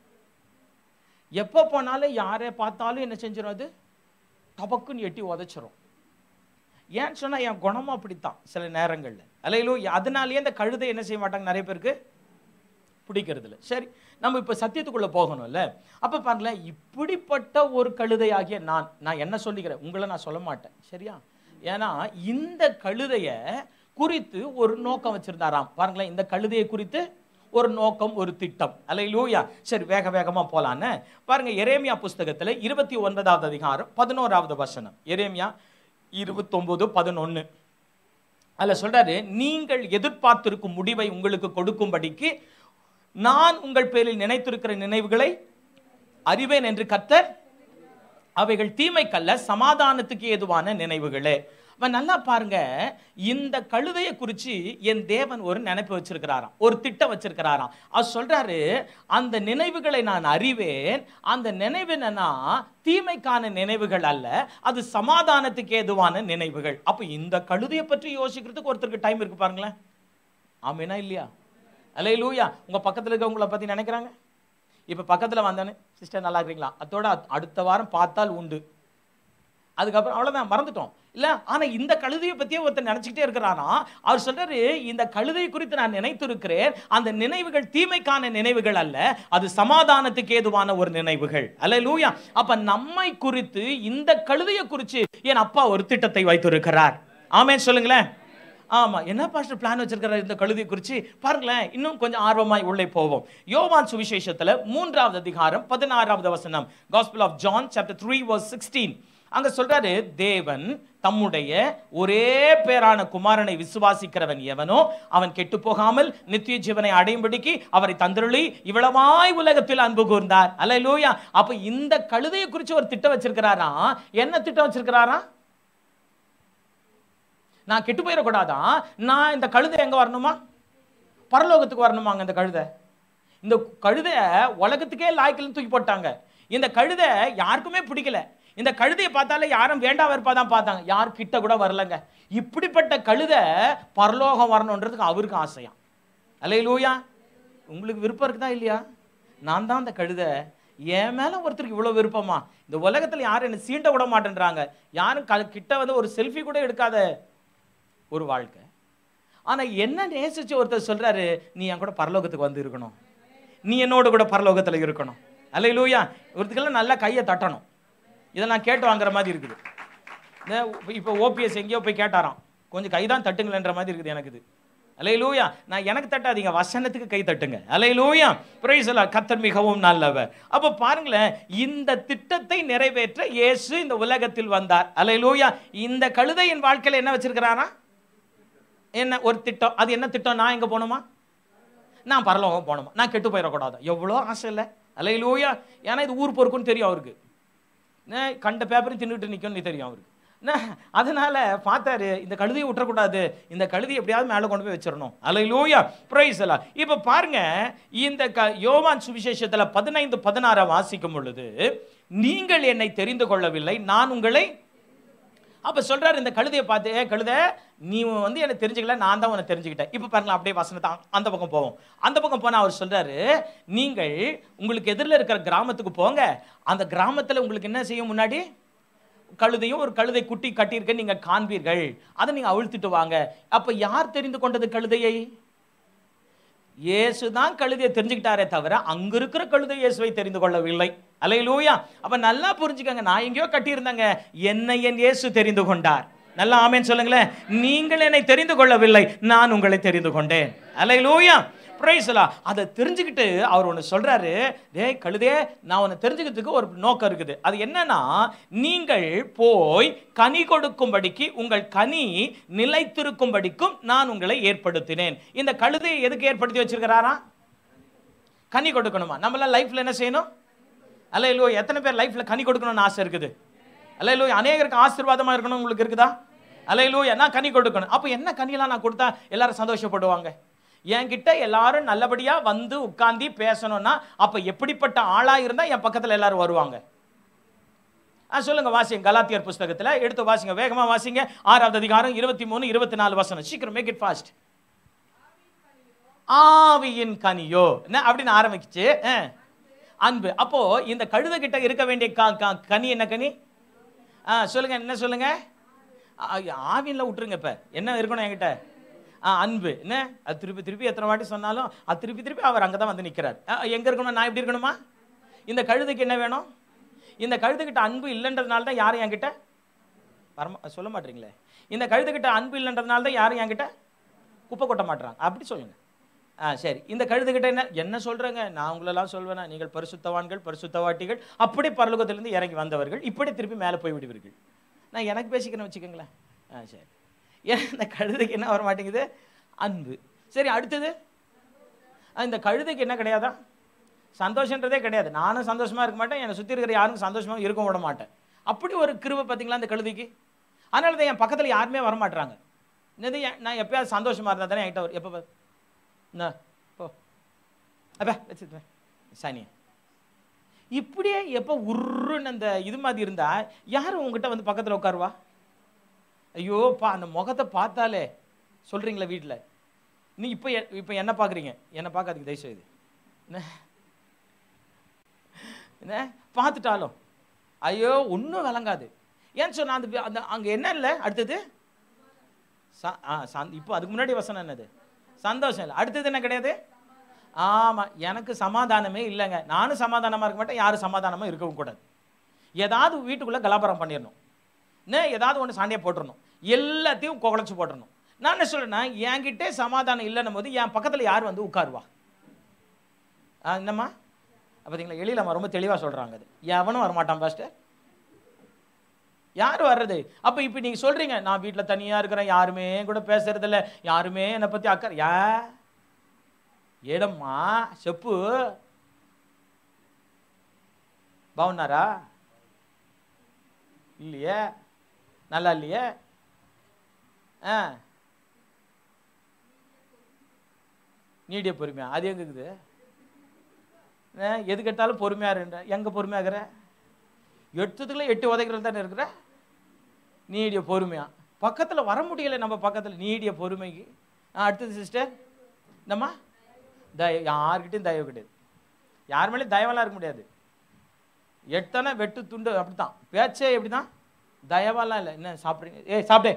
எப்போ போனாலும் யாரை பார்த்தாலும் என்ன செஞ்சிடும் அது டபக்குன்னு எட்டி உதைச்சிரும் ஏன்னு சொன்னா என் குணமும் அப்படித்தான் சில நேரங்கள்ல அலையிலோ அதனாலேயே இந்த கழுதை என்ன செய்ய மாட்டாங்க நிறைய பேருக்கு பிடிக்கிறது இல்ல சரி நம்ம இப்போ சத்தியத்துக்குள்ள போகணும்ல அப்போ பாருங்களேன் இப்படிப்பட்ட ஒரு கழுதையாகிய நான் நான் என்ன சொல்லிக்கிறேன் உங்களை நான் சொல்ல மாட்டேன் சரியா ஏன்னா இந்த கழுதைய குறித்து ஒரு நோக்கம் வச்சிருந்தாராம் பாருங்களேன் இந்த கழுதையை குறித்து ஒரு நோக்கம் ஒரு திட்டம் அல்லையிலூயா சரி வேக வேகமா போலான்னு பாருங்க எரேமியா புஸ்தகத்துல இருபத்தி ஒன்பதாவது அதிகாரம் பதினோராவது வசனம் எரேமியா இருபத்தொன்பது பதினொன்னு அதுல சொல்றாரு நீங்கள் எதிர்பார்த்திருக்கும் முடிவை உங்களுக்கு கொடுக்கும்படிக்கு நான் உங்கள் பேரில் நினைத்திருக்கிற நினைவுகளை அறிவேன் என்று கர்த்தர் அவைகள் தீமைக்கல்ல சமாதானத்துக்கு ஏதுவான நினைவுகளே அவன் நல்லா பாருங்க இந்த கழுதையை குறித்து என் தேவன் ஒரு நினைப்பு வச்சிருக்கிறாராம் ஒரு திட்டம் வச்சிருக்கிறாராம் அவர் சொல்றாரு அந்த நினைவுகளை நான் அறிவேன் அந்த நினைவு என்னன்னா தீமைக்கான நினைவுகள் அல்ல அது சமாதானத்துக்கு ஏதுவான நினைவுகள் அப்போ இந்த கழுதையை பற்றி யோசிக்கிறதுக்கு ஒருத்தருக்கு டைம் இருக்கு பாருங்களேன் ஆமேனா இல்லையா அல்ல லூயா உங்க பக்கத்துல இருக்கவங்கள பத்தி நினைக்கிறாங்க இப்ப பக்கத்துல வந்தானே சிஸ்டர் நல்லா இருக்கிறீங்களா அதோட அத்- அடுத்த வாரம் பார்த்தால் உண்டு அதுக்கப்புறம் அவ்வளவுதான் மறந்துட்டோம் இல்ல ஆனா இந்த கழுதையை பத்தியே ஒருத்தர் நினைச்சுக்கிட்டே இருக்கிறானா அவர் சொல்றாரு இந்த கழுதை குறித்து நான் நினைத்திருக்கிறேன் அந்த நினைவுகள் தீமைக்கான நினைவுகள் அல்ல அது சமாதானத்துக்கு ஏதுவான ஒரு நினைவுகள் அல்ல லூயா அப்ப நம்மை குறித்து இந்த கழுதையை குறித்து என் அப்பா ஒரு திட்டத்தை வைத்திருக்கிறார் ஆமென் சொல்லுங்களேன் ஆமா என்ன பாஸ்டர் பிளான் வச்சிருக்கிறார் இந்த கழுதை குறித்து பாருங்களேன் இன்னும் கொஞ்சம் ஆர்வமாய் உள்ளே போவோம் யோவான் சுவிசேஷத்துல மூன்றாவது அதிகாரம் பதினாறாவது வசனம் gospel of John chapter three verse sixteen அங்க சொல்றாரு தேவன் தம்முடைய ஒரே பேரான குமாரனை விசுவாசிக்கிறவன் எவனோ அவன் கெட்டு போகாமல் நித்திய ஜீவனை அடையும்படிக்கு அவரை தந்திரளி இவ்வளவாய் உலகத்தில் அன்பு கூர்ந்தார் அல்லேலூயா அப்ப இந்த கழுதையை குறித்து ஒரு திட்டம் வச்சிருக்கிறாரா என்ன திட்டம் வச்சிருக்கிறாரா நான் கெட்டு போயிடக்கூடாதான் நான் இந்த கழுதை எங்க வரணுமா பரலோகத்துக்கு வரணுமாங்க இந்த கழுதை இந்த கழுதை உலகத்துக்கே லாய்க்கலன்னு தூக்கி போட்டாங்க இந்த கழுதை யாருக்குமே பிடிக்கல இந்த கழுதையை பார்த்தாலே யாரும் வேண்டா வெறுப்பா தான் பார்த்தாங்க யார் கிட்ட கூட வரலங்க இப்படிப்பட்ட கழுதை பரலோகம் வரணுன்றதுக்கு அவருக்கு ஆசையாம் அல்லையிலூயா உங்களுக்கு விருப்பம் இருக்குதா இல்லையா நான் தான் அந்த கழுதை என் மேல ஒருத்தருக்கு இவ்வளவு விருப்பமா இந்த உலகத்துல யாரும் என்ன சீண்ட விட மாட்டேன்றாங்க யாரும் க- கிட்ட வந்து ஒரு செல்ஃபி கூட எடுக்காத ஒரு வாழ்க்கை ஆனா என்ன நேசிச்சு ஒருத்தர் சொல்றாரு நீ என் கூட பரலோகத்துக்கு வந்து இருக்கணும் நீ என்னோட கூட பரலோகத்துல இருக்கணும் அல்லையிலூயா ஒருத்தருக்கெல்லாம் நல்லா கையை தட்டணும் இதை நான் கேட்டு வாங்குற மாதிரி இருக்குது இந்த இப்போ ஓபிஎஸ் எங்கேயோ போய் கேட்டாராம் கொஞ்சம் கை தான் தட்டுங்களேன்ற மாதிரி இருக்குது எனக்கு இது அலையிலூயா நான் எனக்கு தட்டாதீங்க வசனத்துக்கு கை தட்டுங்க அலையிலூயா பிரைசலா கத்தர் மிகவும் நல்லவர் அப்போ பாருங்களேன் இந்த திட்டத்தை நிறைவேற்ற இயேசு இந்த உலகத்தில் வந்தார் அலையிலூயா இந்த கழுதையின் வாழ்க்கையில என்ன வச்சிருக்கிறாரா என்ன ஒரு திட்டம் அது என்ன திட்டம் நான் எங்க போகணுமா நான் பரலோகம் போகணுமா நான் கெட்டு போயிடக்கூடாது எவ்வளோ ஆசை இல்லை அலையிலூயா ஏன்னா இது ஊர் பொறுக்குன்னு தெரியும் அவருக்கு நே, கண்ட பேப்பரையும் தின்னுட்டு நிற்கும்னு தெரியும் அவருக்கு என்ன, அதனால பார்த்தாரு இந்த கழுதையை விட்டுறக்கூடாது இந்த கழுதையை எப்படியாவது மேலே கொண்டு போய் வச்சிடணும் அலையிலூயா பிரைஸ் எல்லாம் இப்போ பாருங்க இந்த க யோவான் சுவிசேஷத்துல பதினைந்து பதினாறை வாசிக்கும் பொழுது நீங்கள் என்னை தெரிந்து கொள்ளவில்லை நான் உங்களை அப்ப சொல்றாரு இந்த கழுதையை பார்த்து "ஏய், கழுதை நீ வந்து என்ன தெரிஞ்சுக்கல நான் தான் உன்னை தெரிஞ்சுக்கிட்டேன் இப்போ பாருங்களா அப்படியே வசனத்தை அ- அந்த பக்கம் போவோம் அந்த பக்கம் போனா அவர் சொல்றாரு நீங்கள் உங்களுக்கு எதிரில் இருக்கிற கிராமத்துக்கு போங்க அந்த கிராமத்துல உங்களுக்கு என்ன செய்யும் முன்னாடி கழுதையும் ஒரு கழுதை குட்டி கட்டியிருக்க நீங்க காண்பீர்கள் அதை நீங்க அவிழ்த்துட்டு வாங்க அப்ப யார் தெரிந்து கொண்டது கழுதையை இயேசு தான் கழுதையை தெரிஞ்சுக்கிட்டாரே தவிர அங்க இருக்கிற கழுதை இயேசுவை தெரிந்து கொள்ளவில்லை அலையிலூயா அப்ப நல்லா புரிஞ்சுக்கங்க நான் எங்கேயோ கட்டியிருந்தேங்க என்னை என் இயேசு தெரிந்து கொண்டார் நல்லா ஆமேன்னு சொல்லுங்களேன் நீங்கள் என்னை தெரிந்து கொள்ளவில்லை நான் உங்களை தெரிந்து கொண்டேன் அலையிலூயா பிரைஸ்லா அதை தெரிஞ்சுக்கிட்டு அவர் ஒன்று சொல்றாரு டேய் கழுதே நான் உன்னை தெரிஞ்சுக்கிறதுக்கு ஒரு நோக்கம் இருக்குது அது என்னன்னா நீங்கள் போய் கனி கொடுக்கும்படிக்கு உங்கள் கனி நிலைத்திருக்கும்படிக்கும் நான் உங்களை ஏற்படுத்தினேன் இந்த கழுதையை எதுக்கு ஏற்படுத்தி வச்சிருக்கிறாரா கனி கொடுக்கணுமா நம்மளாம் லைஃப்ல என்ன செய்யணும் அல்ல இல்லோ எத்தனை பேர் லைஃப்ல கனி கொடுக்கணும்னு ஆசை இருக்குது அல்ல இல்லோ அநேகருக்கு ஆசீர்வாதமா இருக்கணும் உங்களுக்கு இருக்குதா அல்ல இல்லோ நான் கனி கொடுக்கணும் அப்போ என்ன கனியெல்லாம் நான் கொடுத்தா எல்லாரும் சந்தோஷப்படுவாங்க என்கிட்ட எல்லாரும் நல்லபடியா வந்து உட்கார்ந்து பேசணும்னா அப்ப எப்படிப்பட்ட ஆளா இருந்தா என் பக்கத்துல எல்லாரும் வருவாங்க ஆ சொல்லுங்க வாசிங்க கலாத்தியர் புஸ்தகத்துல எடுத்து வாசிங்க வேகமா வாசிங்க ஆறாவது அதிகாரம் இருபத்தி மூணு இருபத்தி நாலு வசனம் சீக்கிரம் மேக் இட் ஃபாஸ்ட் ஆவியின் கனியோ என்ன அப்படின்னு ஆரம்பிச்சு ஆ. அன்பு அப்போ இந்த கழுதை கிட்ட இருக்க வேண்டிய க- க- கனி என்ன கனி ஆ சொல்லுங்க என்ன சொல்லுங்க ஆவின்ல விட்டுருங்க இப்ப என்ன இருக்கணும் என்கிட்ட ஆ அன்பு என்ன அது திருப்பி திருப்பி எத்தனை வாட்டி சொன்னாலும் அது திருப்பி திருப்பி அவர் அங்கே தான் வந்து நிற்கிறார் எங்க இருக்கணும் நான் எப்படி இருக்கணுமா இந்த கழுதைக்கு என்ன வேணும் இந்த கழுதைகிட்ட அன்பு இல்லைன்றதுனால தான் யாரும் என்கிட்ட வரமா சொல்ல மாட்டீங்களே இந்த கழுதைகிட்ட அன்பு இல்லைன்றதுனால தான் யாரும் என்கிட்ட குப்பை கொட்ட மாட்டுறாங்க அப்படி சொல்லுங்க ஆ சரி இந்த கழுதுகிட்ட என்ன என்ன சொல்றேங்க நான் உங்களெல்லாம் சொல்வேனா நீங்கள் பரிசுத்தவான்கள் பரிசுத்தவாட்டிகள் அப்படி பரலோகத்திலிருந்து இறங்கி வந்தவர்கள் இப்படி திருப்பி மேலே போய் விடுவீர்கள் நான் எனக்கு பேசிக்கிறேன் வச்சுக்கோங்களேன் ஆ சரி ஏன் இந்த கழுதைக்கு என்ன வர மாட்டேங்குது அன்பு சரி அடுத்தது ஆ, இந்த கழுதைக்கு என்ன கிடையாதா சந்தோஷன்றதே கிடையாது நானும் சந்தோஷமா இருக்க மாட்டேன் என்னை சுற்றி இருக்கிற யாரும் சந்தோஷமா இருக்க விட மாட்டேன் அப்படி ஒரு கிருவை பார்த்தீங்களா இந்த கழுதைக்கு அதனால தான் என் பக்கத்தில் யாருமே வர மாட்றாங்க என்னது ஏன் நான் எப்பயாவது சந்தோஷமா இருந்தால் தானே என்கிட்ட எப்போ பாரு என்ன போ அப்பா வச்சுட்டு சானியா இப்படியே எப்போ உருன்னு அந்த இது மாதிரி இருந்தா யார் உங்ககிட்ட வந்து பக்கத்தில் உட்காருவா ஐயோப்பா அந்த முகத்தை பார்த்தாலே சொல்றீங்களா வீட்டில் நீ இப்போ இப்போ என்ன பார்க்குறீங்க என்ன பார்க்காதீங்க தயவு செய்து என்ன என்ன பார்த்துட்டாலும் ஐயோ ஒன்றும் விளங்காது ஏன்னு சொன்னா அந்த வி- அந்த அங்கே என்ன இல்லை அடுத்தது ச- ஆ சந் இப்போ அதுக்கு முன்னாடி வசனம் என்னது சந்தோஷம் இல்லை அடுத்தது என்ன கிடையாது ஆமாம் எனக்கு சமாதானமே இல்லைங்க நானும் சமாதானமாக இருக்க மாட்டேன் யாரும் சமாதானமாக இருக்கவும் கூடாது ஏதாவது வீட்டுக்குள்ளே கலாபாரம் பண்ணிடணும் என்ன ஏதாவது ஒன்று சண்டையை போட்டுறணும் எல்லாத்தையும் குழச்சி போட்டுறணும் நான் என்ன சொல்றேன்னா என்கிட்டே சமாதானம் இல்லைன்னும் போது என் பக்கத்தில் யார் வந்து உட்காருவா ஆ, என்னம்மா பார்த்தீங்களா எழிலம்மா ரொம்ப தெளிவாக சொல்கிறாங்க அது எவனும் வரமாட்டான் பாஸ்டர் யார் வர்றது அப்போ இப்போ நீங்கள் சொல்கிறீங்க நான் வீட்டில் தனியாக இருக்கிறேன் யாருமே கூட பேசுறதில்ல யாருமே என்னை பற்றி அக்கறை யா ఏడమ్మా చెప్పు బాగున్నారా இல்லையே நல்லா இல்லையே ஆ நீடிய பொறுமையா அது எங்க இருக்குது ஆ, எது கேட்டாலும் பொறுமையா இருன்ற எங்க பொறுமையாகிற எட்டுத்துக்குள்ள எட்டு உதைக்கிறது தானே இருக்கிற நீடிய பொறுமையா பக்கத்துல வர முடியல நம்ம பக்கத்துல நீடிய பொறுமைக்கு ஆ, அடுத்தது சிஸ்டர் என்னம்மா தய யார்கிட்டையும் தயவு கிடையாது யார் மேலேயும் தயவெல்லாம் இருக்க முடியாது எட்டனா வெட்டு துண்டு அப்படித்தான் பேச்சே எப்படிதான் தயவாலாம் இல்லை என்ன சாப்பிட்றீங்க ஏய் சாப்பிடு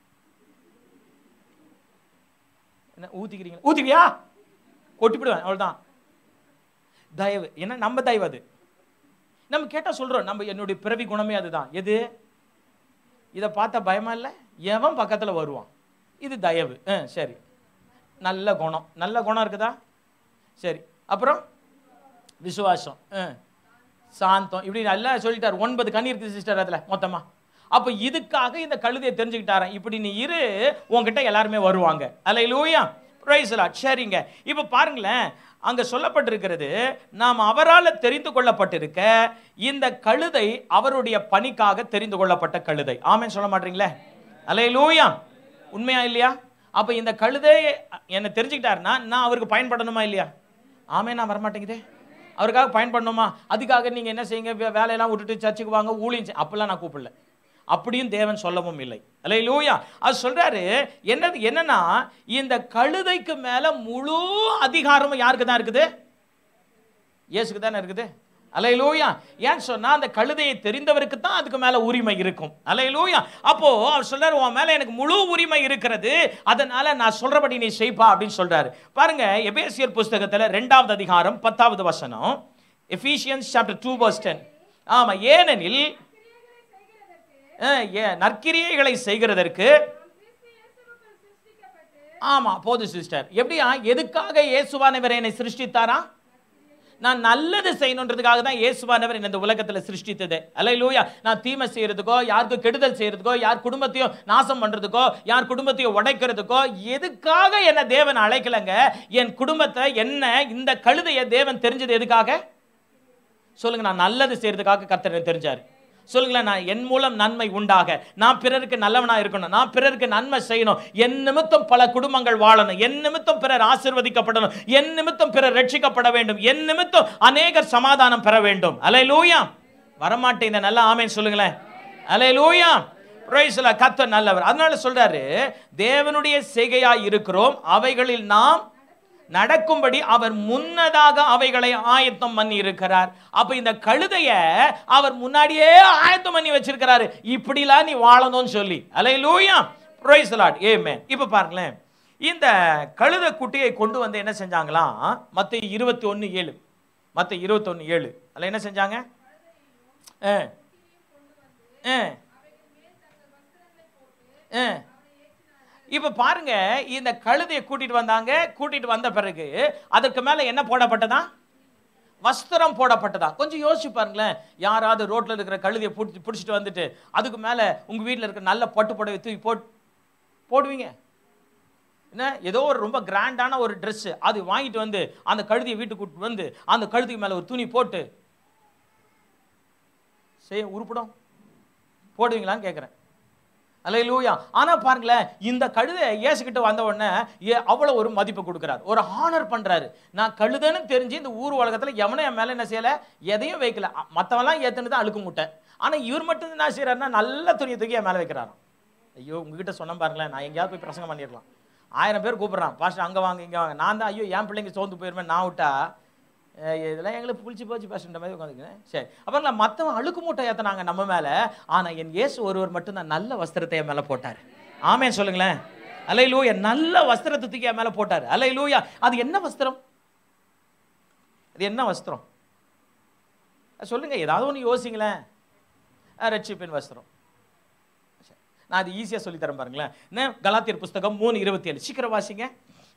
என்ன ஊத்திக்கிறீங்க ஊத்திக்கியா கொட்டிப்பிடுவேன் அவ்வளோதான் தயவு ஏன்னா நம்ம தயவு அது நம்ம கேட்டால் சொல்கிறோம் நம்ம என்னுடைய பிறவி குணமே அதுதான் எது இதை பார்த்தா பயமா இல்லை எவன் பக்கத்தில் வருவான் இது தயவு ஆ சரி நல்ல குணம் நல்ல குணம் இருக்குதா சரி அப்புறம் விசுவாசம் ஆ சாந்தம் இப்படி நல்லா சொல்லிட்டார் ஒன்பது கண்ணி இருக்குது சிஸ்டர் அதில் மொத்தமா அப்போ இதுக்காக இந்த கழுதையை தெரிஞ்சுக்கிட்டாரன் இப்படி நீ இரு உன்கிட்ட எல்லாருமே வருவாங்க அல்ல லூயா Praise the Lord. சரிங்க இப்போ பாருங்களேன் அங்க சொல்லப்பட்டிருக்கிறது நாம் அவரால் தெரிந்து கொள்ளப்பட்டிருக்க இந்த கழுதை அவருடைய பணிக்காக தெரிந்து கொள்ளப்பட்ட கழுதை ஆமென் சொல்ல மாட்டீங்களே அலே லூயா உண்மையா இல்லையா அப்ப இந்த கழுதை என்ன தெரிஞ்சுக்கிட்டாருன்னா நான் அவருக்கு பயன்படணுமா இல்லையா ஆமே நான் வரமாட்டேங்குதே அவருக்காக பயன்படணுமா அதுக்காக நீங்க என்ன செய்யுங்க வே- வேலையெல்லாம் விட்டுட்டு சர்ச்சுக்கு வாங்க ஊழியம் செய்- அப்பெல்லாம் நான் கூப்பிடல அப்படியும் தேவன் சொல்லவும் இல்லை அல்ல லூயா அது சொல்றாரு என்னது என்னன்னா இந்த கழுதைக்கு மேல முழு அதிகாரமும் யாருக்கு தான் இருக்குது இயேசுக்கு தானே இருக்குது அலையிலூயா ஏன் சொன்னா அந்த கழுதையை தெரிந்தவருக்கு தான் அதுக்கு மேல உரிமை இருக்கும் அலையிலூயா அப்போ அவர் சொல்றாரு உன் மேல எனக்கு முழு உரிமை இருக்கிறது அதனால நான் சொல்றபடி நீ செய்ப்பா அப்படின்னு சொல்றாரு பாருங்க எபேசியர் புஸ்தகத்துல ரெண்டாவது அதிகாரம் பத்தாவது வசனம் Ephesians chapter two verse ten ஆமா ஏனெனில் அஹ், ஏ- நற்கிரியைகளை செய்கிறதற்கு ஆமா போதும் சிஸ்டர் எப்படியா எதுக்காக இயேசுவானவர் என்னை சிருஷ்டித்தாரா நான் நல்லது செய்யணுன்றதுக்காக தான் இயேசுவானவர் என்னை இந்த உலகத்துல சிருஷ்டித்தது அல்லையிலூயா நான் தீமை செய்யறதுக்கோ யாருக்கு கெடுதல் செய்யறதுக்கோ யார் குடும்பத்தையும் நாசம் பண்றதுக்கோ யார் குடும்பத்தையும் உடைக்கிறதுக்கோ எதுக்காக என்ன தேவன் அழைக்கலங்க என் குடும்பத்தை என்ன இந்த கழுதையை தேவன் தெரிஞ்சது எதுக்காக சொல்லுங்க நான் நல்லது செய்யறதுக்காக கர்த்தர் எனக்கு தெரிஞ்சாரு சொல்லுங்களேன் நான் என் மூலம் நன்மை உண்டாக நான் பிறருக்கு நல்லவனா இருக்கணும் நான் பிறருக்கு நன்மை செய்யணும் என் நிமித்தம் பல குடும்பங்கள் வாழணும் என் நிமித்தம் பிறர் ஆசிர்வதிக்கப்படணும் என் நிமித்தம் பிறர் ரட்சிக்கப்பட வேண்டும் என் நிமித்தம் அநேகர் சமாதானம் பெற வேண்டும் அலை லூயா வரமாட்டேன் இந்த நல்ல ஆமேன்னு சொல்லுங்களேன் அலை லூயா கத்த நல்லவர் அதனால சொல்றாரு தேவனுடைய செய்கையா இருக்கிறோம் அவைகளில் நாம் நடக்கும்படி அவர் முன்னதாக அவைகளை ஆயத்தம் பண்ணி இருக்கிறார் அப்ப இந்த கழுதைய அவர் முன்னாடியே ஆயத்தம் பண்ணி வச்சிருக்கிறாரு இப்படிலாம் நீ வாழணும்னு சொல்லி அலை லூயா பிரைஸ் லார்ட் ஏமேன் இப்ப பாருங்களேன் இந்த கழுதை குட்டியை கொண்டு வந்து என்ன செஞ்சாங்களாம் மத்த இருபத்தி ஒன்று ஏழு மத்த இருபத்தொன்னு ஏழு அதில் என்ன செஞ்சாங்க ஆ ஆ ஆ இப்ப பாருங்க இந்த கழுதையை கூட்டிட்டு வந்தாங்க கூட்டிட்டு வந்த பிறகு அதற்கு மேல என்ன போடப்பட்டதா வஸ்திரம் போடப்பட்டதா கொஞ்சம் யோசிச்சு பாருங்களேன் யாராவது ரோட்ல இருக்கிற கழுதையை பிடிச்சி பிடிச்சிட்டு வந்துட்டு அதுக்கு மேல உங்க வீட்ல இருக்கிற நல்ல பட்டு புடவை தூக்கி போட் போடுவீங்க என்ன ஏதோ ஒரு ரொம்ப கிராண்டான ஒரு Dress அது வாங்கிட்டு வந்து அந்த கழுதையை வீட்டுக்கு கூட்டிட்டு வந்து அந்த கழுதைக்கு மேல ஒரு துணி போட்டு செய்ய உருப்படும் போடுவீங்களான்னு கேட்குறேன் அல்லேலூயா ஆனா பாருங்களேன் இந்த கழுதை இயேசுகிட்ட வந்த உடனே ஏ அவ்வளவு ஒரு மதிப்பு கொடுக்குறாரு ஒரு ஹானர் பண்றாரு நான் கழுதைன்னு தெரிஞ்சு இந்த ஊர் உலகத்துல எவனும் என் மேல என்ன செய்யல எதையும் வைக்கல அ- மத்தவன்லாம் ஏத்துனது தான் அழுக்கு முட்டை ஆனா இவர் மட்டும் என்ன செய்யறாருன்னா நல்ல துணியை தூக்கி என் மேல வைக்கிறாராம் ஐயோ உங்ககிட்ட சொன்னேன் பாருங்களேன் நான் எங்கேயாவது போய் பிரசங்கம் பண்ணிடலாம் ஆயிரம் பேர் கூப்பிடுறான் பாஸ்டர் அங்க வாங்க இங்க வாங்க நான் தான் ஐயோ என் பிள்ளைங்க சோர்ந்து போயிருவேன் நான் விட்டா அஹ் இதெல்லாம் எங்களுக்கு புளிச்சு போச்சு பேசுகிற மாதிரி உட்காந்துக்கிறேன் சரி அப்புறம் நான் மற்றவன் அழுக்கு மூட்டை ஏற்றினாங்க நம்ம மேலே ஆனால் என் இயேசு ஒருவர் மட்டும் தான் நல்ல வஸ்திரத்தை என் மேலே போட்டார் ஆமேன் சொல்லுங்களேன் அலை லூயா நல்ல வஸ்திரத்தை தூக்கி என் மேலே போட்டார் அலை லூயா அது என்ன வஸ்திரம் அது என்ன வஸ்திரம் அஹ் சொல்லுங்க ஏதாவது ஒன்று யோசிங்களேன் அஹ் ரட்சிப்பின் வஸ்திரம் சரி. நான் அது ஈஸியாக சொல்லித்தரேன் பாருங்களேன் என்ன கலாத்தியர் புஸ்தகம் மூணு இருபத்தி ஏழு சீக்கிரம் வாசிங்க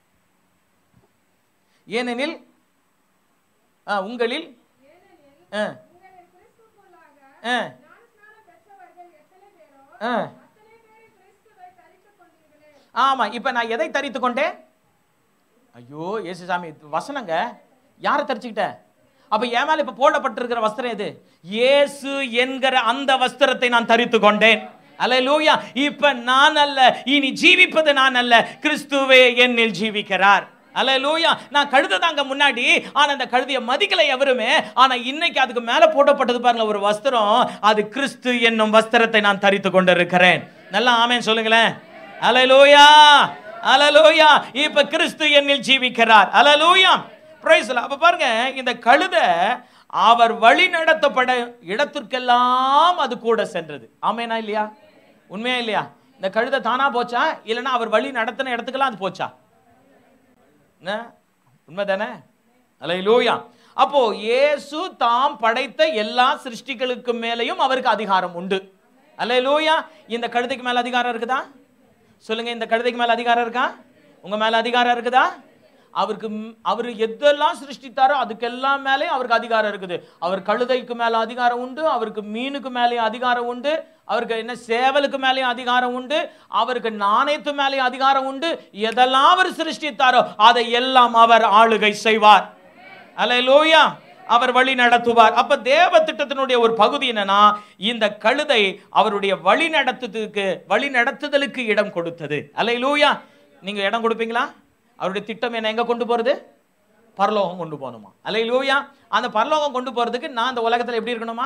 ஏனெனில் ஆ, உங்களில் ஆ, உங்களில் கிறிஸ்துவுக்குள்ளாக ஆ, ஞானஸ்நானம் பெற்றவர்கள் எத்தனை பேரோ ஆ. அத்தனை பேரும் கிறிஸ்துவை தரித்துக் கொண்டீர்களே ஆமா இப்ப நான் எதை தரித்து கொண்டேன் ஐயோ இயேசுசாமி இது வசனங்க யாரை தரிச்சுக்கிட்ட அப்ப என் மேல இப்ப போடப்பட்டிருக்கிற வஸ்திரம் எது இயேசு என்கிற அந்த வஸ்திரத்தை நான் தரித்து கொண்டேன் அல்லேலூயா இப்ப நான் அல்ல இனி ஜீவிப்பது நான் அல்ல கிறிஸ்துவே என்னில் ஜீவிக்கிறார் அல்லேலூயா நான் கழுதை தாங்க முன்னாடி ஆனா அந்த கழுதையை மதிக்கல எவருமே ஆனா இன்னைக்கு அதுக்கு மேல போடப்பட்டது பாருங்க ஒரு வஸ்திரம் அது கிறிஸ்து என்னும் வஸ்திரத்தை நான் தரித்து கொண்டிருக்கிறேன் நல்லா ஆமேன் சொல்லுங்களேன் அலலூயா அலலூயா இப்ப கிறிஸ்து என்னில் ஜீவிக்கிறார் அலலூயா பிரைஸ் அப்ப பாருங்க இந்த கழுதை அவர் வழி நடத்தப்பட இடத்திற்கெல்லாம் அது கூட சென்றது ஆமேனா இல்லையா உண்மையா இல்லையா இந்த கழுதை தானா போச்சா இல்லைன்னா அவர் வழி நடத்தின இடத்துக்கெல்லாம் அது போச்சா என்ன உண்மைதானே அலையிலூயா அப்போ இயேசு தாம் படைத்த எல்லா சிருஷ்டிகளுக்கு மேலேயும் அவருக்கு அதிகாரம் உண்டு அலையிலூயா இந்த கழுதைக்கு மேல அதிகாரம் இருக்குதா சொல்லுங்க இந்த கழுதைக்கு மேல அதிகாரம் இருக்கா உங்க மேல அதிகாரம் இருக்குதா அவருக்கு ம்- அவர் எதெல்லாம் சிருஷ்டித்தாரோ அதுக்கெல்லாம் மேலே அவருக்கு அதிகாரம் இருக்குது அவர் கழுதைக்கு மேல அதிகாரம் உண்டு அவருக்கு மீனுக்கு மேலேயும் அதிகாரம் உண்டு அவருக்கு என்ன சேவலுக்கு மேலேயும் அதிகாரம் உண்டு அவருக்கு நாணயத்து மேலேயும் அதிகாரம் உண்டு எதெல்லாம் அவர் சிருஷ்டித்தாரோ அதை எல்லாம் அவர் ஆளுகை செய்வார் அல்லேலூயா அவர் வழி நடத்துவார் அப்ப தேவ திட்டத்தினுடைய ஒரு பகுதி என்னன்னா இந்த கழுதை அவருடைய வழி நடத்துறதுக்கு வழி நடத்துதலுக்கு இடம் கொடுத்தது அல்லேலூயா நீங்க இடம் கொடுப்பீங்களா அவருடைய திட்டம் என்ன எங்க கொண்டு போறது பரலோகம் கொண்டு போகணுமா அல்லேலூயா அந்த பரலோகம் கொண்டு போறதுக்கு நான் இந்த உலகத்துல எப்படி இருக்கணுமா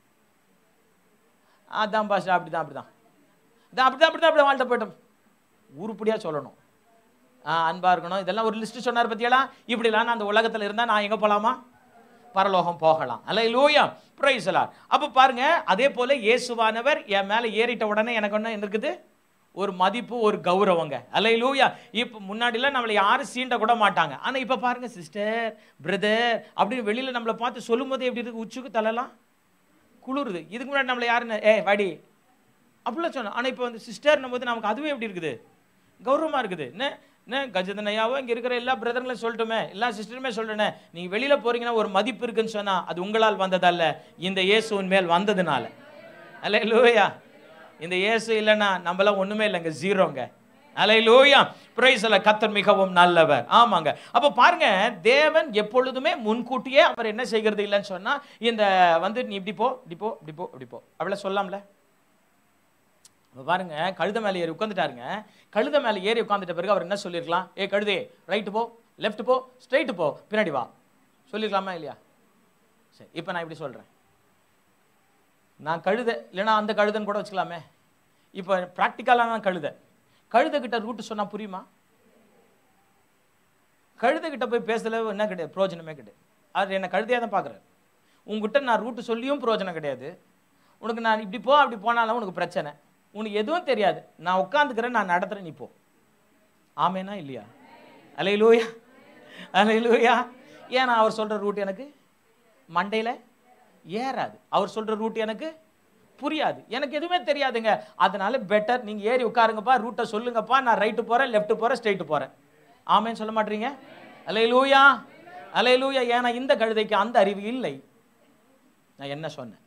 அதான் பாஷா அப்படிதான் அப்படிதான் இதான் அப்படிதான் அப்படிதான் அப்படி வாழ்ந்த போயிட்டோம் உருப்படியா சொல்லணும் ஆ, அன்பா இருக்கணும் இதெல்லாம் ஒரு லிஸ்ட் சொன்னார் பத்தியெல்லாம் இப்படிலாம் நான் அந்த உலகத்துல இருந்தா நான் எங்க போலாமா பரலோகம் போகலாம் அல்ல லூயா பிரைசலார் அப்ப பாருங்க அதே போல இயேசுவானவர் என் மேல ஏறிட்ட உடனே எனக்கு என்ன இருக்குது ஒரு மதிப்பு ஒரு கௌரவங்க அல்ல லூயா இப்போ முன்னாடிலாம் நம்மளை யாரும் சீண்ட கூட மாட்டாங்க ஆனா இப்ப பாருங்க சிஸ்டர் பிரதர் அப்படின்னு வெளியில நம்மளை பார்த்து சொல்லும்போது எப்படி இருக்கு உச்சுக்கு தலைலாம் குளிருது இதுக்கு முன்னாடி நம்மளை யாருன்னு ஏ வாடி அப்படிலாம் சொன்னோம் ஆனால் இப்போ வந்து சிஸ்டர்னும் போது நமக்கு அதுவே எப்படி இருக்குது கௌரவமாக இருக்குது என்ன என்ன கஜதனையாவோ இங்கே இருக்கிற எல்லா பிரதர்களையும் சொல்லட்டுமே எல்லா சிஸ்டருமே சொல்லிட்டேனே நீங்கள் வெளியில் போறீங்கன்னா ஒரு மதிப்பு இருக்குன்னு சொன்னால் அது உங்களால் வந்ததல்ல இந்த இயேசுவின் மேல் வந்ததுனால அல்ல லூயா இந்த இயேசு இல்லைன்னா நம்மளாம் ஒன்றுமே இல்லைங்க ஜீரோங்க அலை லூயா பிரைஸ்ல கத்தர் மிகவும் நல்லவர் ஆமாங்க அப்போ பாருங்க தேவன் எப்பொழுதுமே முன்கூட்டியே அவர் என்ன செய்கிறது இல்லைன்னு சொன்னா இந்த வந்து நீ இப்படி போ இப்படி போ இப்படி போ இப்படி போ அவளை சொல்லாம்ல இப்ப பாருங்க கழுத மேலே ஏறி உட்காந்துட்டாருங்க கழுத மேலே ஏறி உட்காந்துட்ட பிறகு அவர் என்ன சொல்லியிருக்கலாம் ஏ கழுதே ரைட்டு போ லெஃப்ட் போ ஸ்ட்ரைட்டு போ பின்னாடி வா சொல்லிருக்கலாமா இல்லையா சரி இப்போ நான் இப்படி சொல்றேன் நான் கழுத இல்லைன்னா அந்த கழுதன்னு கூட வச்சுக்கலாமே இப்போ ப்ராக்டிக்கலாக நான் கழுத கழுத கிட்ட ரூட்டு சொன்னா புரியுமா கழுத கிட்ட போய் பேசல என்ன கிடையாது பிரயோஜனமே கிடையாது அவர் என்ன கழுதையாக தான் பார்க்குறாரு உங்ககிட்ட நான் ரூட்டு சொல்லியும் பிரயோஜனம் கிடையாது உனக்கு நான் இப்படி போ அப்படி போனாலும் உனக்கு பிரச்சனை உனக்கு எதுவும் தெரியாது நான் உட்காந்துக்கிறேன் நான் நடத்துகிறேன் நீ போ ஆமேனா இல்லையா அலையிலூயா அலையிலூயா ஏன்னா அவர் சொல்கிற ரூட் எனக்கு மண்டையில் ஏறாது அவர் சொல்கிற ரூட் எனக்கு புரியாது எனக்கு எதுவுமே தெரியாதுங்க அதனால பெட்டர் நீங்கள் ஏறி உட்காருங்கப்பா ரூட்டை சொல்லுங்கப்பா நான் ரைட்டு போகிறேன் லெஃப்ட் போகிறேன் ஸ்ட்ரைட்டு போகிறேன் ஆமேன்னு சொல்ல மாட்டீங்க அலையிலூயா அலையிலூயா ஏன்னா இந்த கழுதைக்கு அந்த அறிவு இல்லை நான் என்ன சொன்னேன்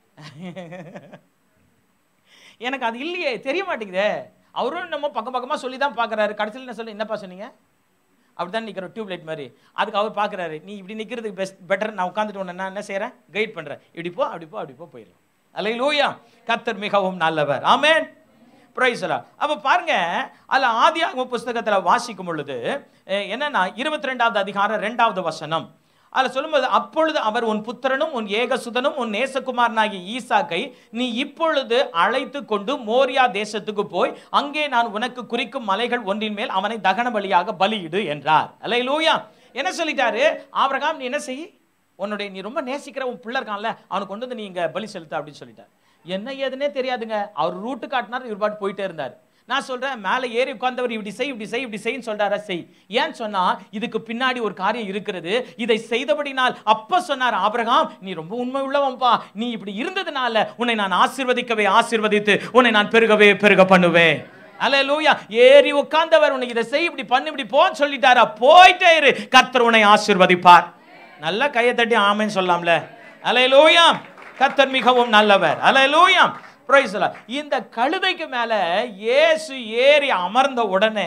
எனக்கு அது இல்லையே தெரிய மாட்டேங்குதே அவரும் நம்ம பக்கம் பக்கமாக சொல்லி தான் பார்க்குறாரு கடைசியில் என்ன சொல்லி என்னப்பா சொன்னீங்க அப்படி தான் நிற்கிற டியூப் லைட் மாதிரி அதுக்கு அவர் பார்க்குறாரு நீ இப்படி நிற்கிறதுக்கு பெஸ்ட் பெட்டர் நான் உட்காந்துட்டு உன்னை நான் என்ன செய்கிறேன் கைட் பண்ணுறேன் இப்படி போ அப்படி போ அப்படி போ போயிடலாம் அல்ல லூயா கத்தர் மிகவும் நல்லவர் ஆமென் பிரைஸ்லா அப்போ பாருங்க அதில் ஆதியாகம புஸ்தகத்தில் வாசிக்கும் பொழுது அஹ், என்னன்னா இருபத்தி ரெண்டாவது அதிகாரம் ரெண்டாவது வசனம் அதில் சொல்லும்போது அப்பொழுது அவர் உன் புத்திரனும் உன் ஏகசுதனும் உன் நேசகுமாரனாகிய ஈசாக்கை நீ இப்பொழுது அழைத்து கொண்டு மோரியா தேசத்துக்கு போய் அங்கே நான் உனக்கு குறிக்கும் மலைகள் ஒன்றின் மேல் அவனை தகன பலியாக பலியிடு என்றார் அல்ல லூயா என்ன சொல்லிட்டாரு ஆபிரகாம் நீ என்ன செய் உன்னுடைய நீ ரொம்ப நேசிக்கிற உன் பிள்ளை இருக்கான்ல அவனுக்கு கொண்டு வந்து நீ இங்க பலி செலுத்த அப்படின்னு சொல்லிட்டார் என்ன ஏதுன்னே தெரியாதுங்க அவர் ரூட்டு காட்டினார் இவர் பாட்டு போயிட்டே இருந்தார் நான் சொல்றேன் மேலே ஏறி உட்கார்ந்தவர் இப்படி செய் இப்படி செய் இப்படி செய்ன்னு சொல்றாரா செய் ஏன் சொன்னா இதுக்கு பின்னாடி ஒரு காரியம் இருக்கிறது இதை செய்தபடினால் அப்ப சொன்னார் ஆபிரகாம் நீ ரொம்ப உண்மை உள்ளவன்பா நீ இப்படி இருந்ததுனால உன்னை நான் ஆசீர்வதிக்கவே ஆசீர்வதித்து உன்னை நான் பெருகவே பெருக பண்ணுவேன் அல்லேலூயா ஏறி உட்கார்ந்தவர் உனக்கு இதை செய் இப்படி பண்ணு இப்படி போன்னு சொல்லிட்டாரா போயிட்டே இரு கர்த்தர் உன்னை ஆசீர்வதிப்பார் நல்லா கையை தட்டி ஆமென்னு சொல்லலாம்ல அல்லேலூயா கர்த்தர் மிகவும் நல்லவர் அல்லேலூயா Praise the Lord. இந்த கழுதைக்கு மேல இயேசு ஏறி அமர்ந்த உடனே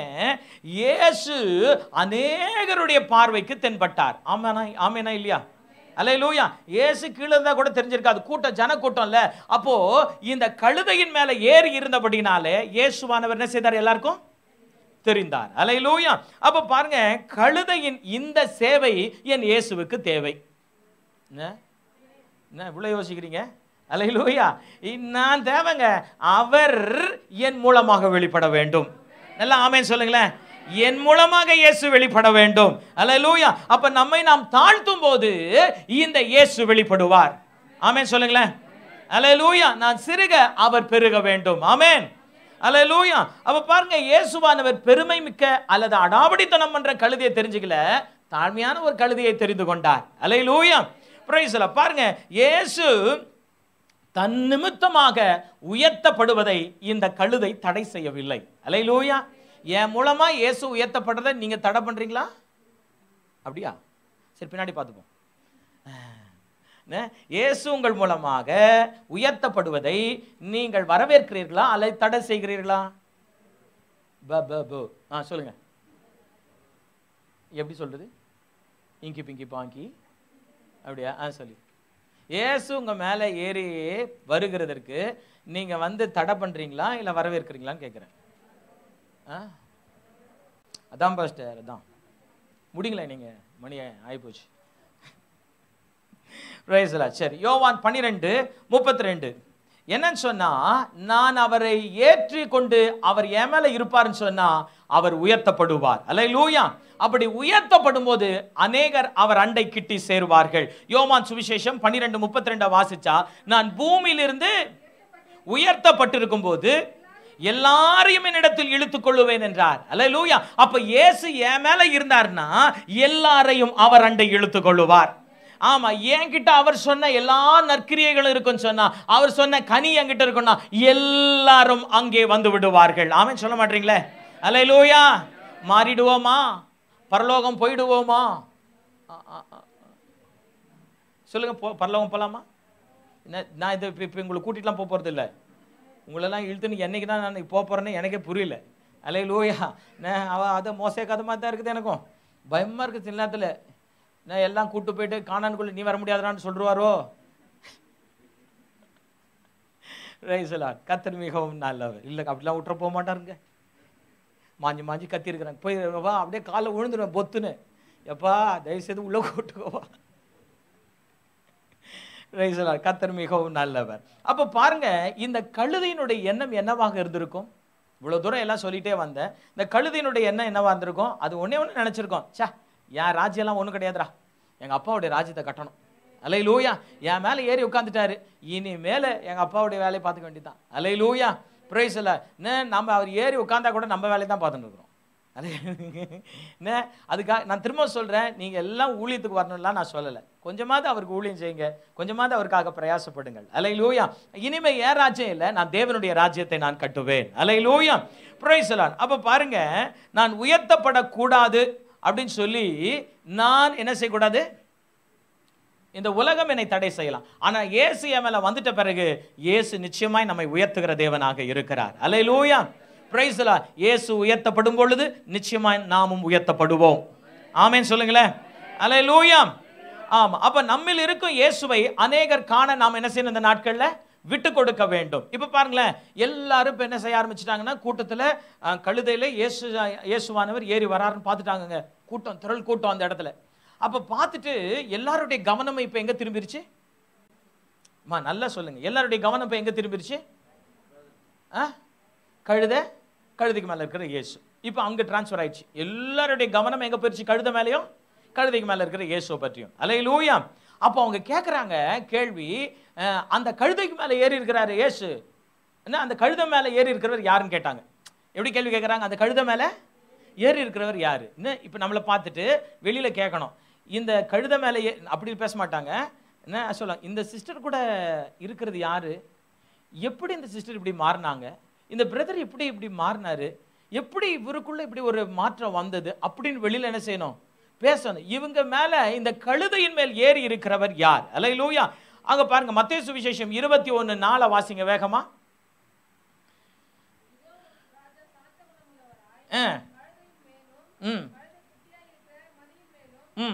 இயேசு அநேகருடைய பார்வைக்கு தென்பட்டார் ஆமானா ஆமேனா இல்லையா அல்லேலூயா இயேசு கீழே இருந்தா கூட தெரிஞ்சிருக்காது கூட்டம் ஜன கூட்டம்ல அப்போ இந்த கழுதையின் மேல ஏறி இருந்தபடினாலே இயேசுவானவர் என்ன செய்தார் எல்லாருக்கும் தெரிந்தார் அல்லேலூயா அப்ப பாருங்க கழுதையின் இந்த சேவை என் இயேசுவுக்கு தேவை என்ன என்ன இவ்வளோ யோசிக்கிறீங்க அல்லேலூயா நான் தேவைங்க அவர் என் மூலமாக வெளிப்பட வேண்டும் நல்லா ஆமேன் சொல்லுங்களேன் என் மூலமாக இயேசு வெளிப்பட வேண்டும் அல்லேலூயா அப்ப நம்மை நாம் தாழ்த்தும் போது இந்த இயேசு வெளிப்படுவார் ஆமேன் சொல்லுங்களேன் அல்லேலூயா நான் சிறுக அவர் பெருக வேண்டும் ஆமேன் அல்லேலூயா அப்ப பாருங்க இயேசுவானவர் பெருமை மிக்க அல்லது அடாவடித்தனம் பண்ற கழுதையை தெரிஞ்சுக்கல தாழ்மையான ஒரு கழுதையை தெரிந்து கொண்டார் அல்லேலூயா பிரைஸ்ல பாருங்க இயேசு தன் நிமித்தமாக உயர்த்தப்படுவதை இந்த கழுதை தடை செய்யவில்லை அல்லேலூயா என் மூலமா இயேசு உயர்த்தப்படுறதை நீங்க தடை பண்றீங்களா அப்படியா சரி பின்னாடி பார்த்துப்போம் நே, இயேசு உங்கள் மூலமாக உயர்த்தப்படுவதை நீங்கள் வரவேற்கிறீர்களா அல்லது தடை செய்கிறீர்களா ப ப பு ஆ சொல்லுங்க எப்படி சொல்றது இங்கி பிங்கி பாங்கி அப்படியா ஆ சொல்லி இயேசு உங்க மேல ஏறி வருகிறதற்கு நீங்க வந்து தடை பண்றீங்களா இல்ல வரவேற்கிறீங்களான்னு கேட்குறேன் ஆ அதான் பாஸ்டர் அதான் முடிங்களே நீங்க மணி ஆயிப்போச்சு Praise the Lord. சரி யோவான் பன்னிரெண்டு முப்பத்தி ரெண்டு என்னன்னு சொன்னா நான் அவரை ஏற்றி கொண்டு அவர் என் மேல இருப்பாருன்னு சொன்னா அவர் உயர்த்தப்படுவார் அல்ல லூயா அப்படி உயர்த்தப்படும் போது அநேகர் அவர் அண்டை கிட்டி சேருவார்கள் யோவான் சுவிசேஷம் பன்னிரெண்டு முப்பத்தி ரெண்டை வாசிச்சா நான் பூமியிலிருந்து உயர்த்தப்பட்டிருக்கும் போது எல்லாரையும் என்னிடத்தில் இழுத்துக் கொள்ளுவேன் என்றார் அல்லேலூயா அப்ப இயேசு என் மேல இருந்தார்னா எல்லாரையும் அவர் அண்டை இழுத்துக் கொள்ளுவார் ஆமா என்கிட்ட அவர் சொன்ன எல்லா நற்கிரியைகளும் இருக்குன்னு சொன்னா அவர் சொன்ன கனி என்கிட்ட இருக்குன்னா எல்லாரும் அங்கே வந்து விடுவார்கள் ஆமென் சொல்ல மாட்டீங்களே அல்லேலூயா மாறிடுவோமா பரலோகம் போயிடுவோமா ஆ, ஆ, ஆ. சொல்லுங்க போ பரலோகம் போலாமா என்ன நான் இது இப்போ இப்போ உங்களை கூட்டிட்டுலாம் போக போகிறது இல்லை உங்களெல்லாம் இழுத்துன்னு என்னைக்கு தான் நான் போக போகிறேன்னு எனக்கே புரியல அலே லூயா நான் அவ அதை மோசே கதை மாதிரி தான் இருக்குது எனக்கும் பயமாக இருக்குது சில நேரத்தில் நான் எல்லாம் கூட்டு போயிட்டு காணான்குள்ள நீ வர முடியாதுடான்னு சொல்லுவாரோ ரைசலா கத்தர் மிகவும் நல்லவர் இல்லை அப்படிலாம் விட்டுற போக மாட்டாருங்க மாஞ்சி மாஞ்சி கத்தி இருக்கிறாங்க போய் வா அப்படியே காலை விழுந்துருவேன் பொத்துன்னு எப்பா தயவுசெய்து உள்ள கூட்டுக்கோவா ரைசலா கத்தர் மிகவும் நல்லவர் அப்போ பாருங்க இந்த கழுதையினுடைய எண்ணம் என்னவாக இருந்திருக்கும் இவ்வளோ தூரம் எல்லாம் சொல்லிட்டே வந்தேன் இந்த கழுதையினுடைய எண்ணம் என்னவா இருந்திருக்கும் அது ஒண்ணே ஒன்று நினச்சிருக்கோம் ச்சே என் ராஜ்யம்லாம் ஒன்றும் கிடையாதுடா எங்கள் அப்பாவுடைய ராஜ்யத்தை கட்டணும் அலை லூயா என் மேலே ஏறி உட்காந்துட்டாரு இனி மேலே எங்கள் அப்பாவுடைய வேலையை பார்த்துக்க வேண்டியதான் அலை லூயா ப்ரைஸ் இல்லை நம்ம அவர் ஏறி உட்காந்தா கூட நம்ம வேலையை தான் பார்த்துட்டு இருக்கிறோம் அது என்ன அதுக்காக நான் திரும்ப சொல்கிறேன் நீங்கள் எல்லாம் ஊழியத்துக்கு வரணும்லாம் நான் சொல்லலை கொஞ்சமாவது அவருக்கு ஊழியம் செய்யுங்க கொஞ்சமாவது அவருக்காக பிரயாசப்படுங்கள் அலை லூயா இனிமே ஏன் ராஜ்யம் இல்லை நான் தேவனுடைய ராஜ்யத்தை நான் கட்டுவேன் அலை லூயா புரைசலான் அப்போ பாருங்க நான் உயர்த்தப்படக்கூடாது அப்படின்னு சொல்லி நான் என்ன செய்யக்கூடாது இந்த உலகம் என்னை தடை செய்யலாம் ஆனா இயேசு என் மேல வந்துட்ட பிறகு இயேசு நிச்சயமாய் நம்மை உயர்த்துகிற தேவனாக இருக்கிறார் அல்லேலூயா பிரைஸ் இயேசு உயர்த்தப்படும் பொழுது நிச்சயமாய் நாமும் உயர்த்தப்படுவோம் ஆமென் சொல்லுங்களேன் அல்லேலூயா ஆமா அப்ப நம்மில் இருக்கும் இயேசுவை அநேகர் காண நாம் என்ன செய்யணும் இந்த நாட்கள்ல விட்டு கொடுக்க வேண்டும் இப்ப பாருங்களேன் எல்லாரும் இப்ப என்ன செய்ய ஆரம்பிச்சிட்டாங்கன்னா கூட்டத்துல அஹ், கழுதையில இயேசு இயேசுவானவர் ஏறி வராருன்னு பார்த்துட்டாங்கங்க கூட்டம் திரள் கூட்டம் அந்த இடத்துல அப்ப பார்த்துட்டு எல்லாருடைய கவனம் இப்ப எங்க திரும்பிருச்சு அம்மா நல்லா சொல்லுங்க எல்லாருடைய கவனம் இப்ப எங்க திரும்பிருச்சு ஆ கழுத கழுதைக்கு மேல இருக்கிற இயேசு இப்போ அங்க டிரான்ஸ்ஃபர் ஆயிடுச்சு எல்லாருடைய கவனம் எங்க போயிருச்சு கழுத மேலயும் கழுதைக்கு மேல இருக்கிற இயேசுவை பற்றியும் அலையிலூயா அப்போ அவங்க கேட்குறாங்க கேள்வி அஹ், அந்த கழுதைக்கு மேல ஏறி இருக்கிறாரு இயேசு என்ன அந்த கழுதை மேல ஏறி இருக்கிறவர் யாருன்னு கேட்டாங்க எப்படி கேள்வி கேட்குறாங்க அந்த கழுதை மேல ஏறி இருக்கிறவர் யாரு என்ன இப்போ நம்மளை பார்த்துட்டு வெளியில கேட்கணும் இந்த கழுதை மேலே ஏ- அப்படி பேச மாட்டாங்க என்ன சொல்லலாம் இந்த சிஸ்டர் கூட இருக்கிறது யாரு எப்படி இந்த சிஸ்டர் இப்படி மாறினாங்க இந்த பிரதர் எப்படி இப்படி மாறினாரு எப்படி இவருக்குள்ள இப்படி ஒரு மாற்றம் வந்தது அப்படின்னு வெளியில என்ன செய்யணும் பேசணும் இவங்க மேல இந்த கழுதையின் மேல் ஏறி இருக்கிறவர் யார் அல்ல லூயா அங்க பாருங்க மத்தேயு சுவிசேஷம் இருபத்தி ஒன்று நாளை வாசிங்க வேகமா ஆ ம் ம்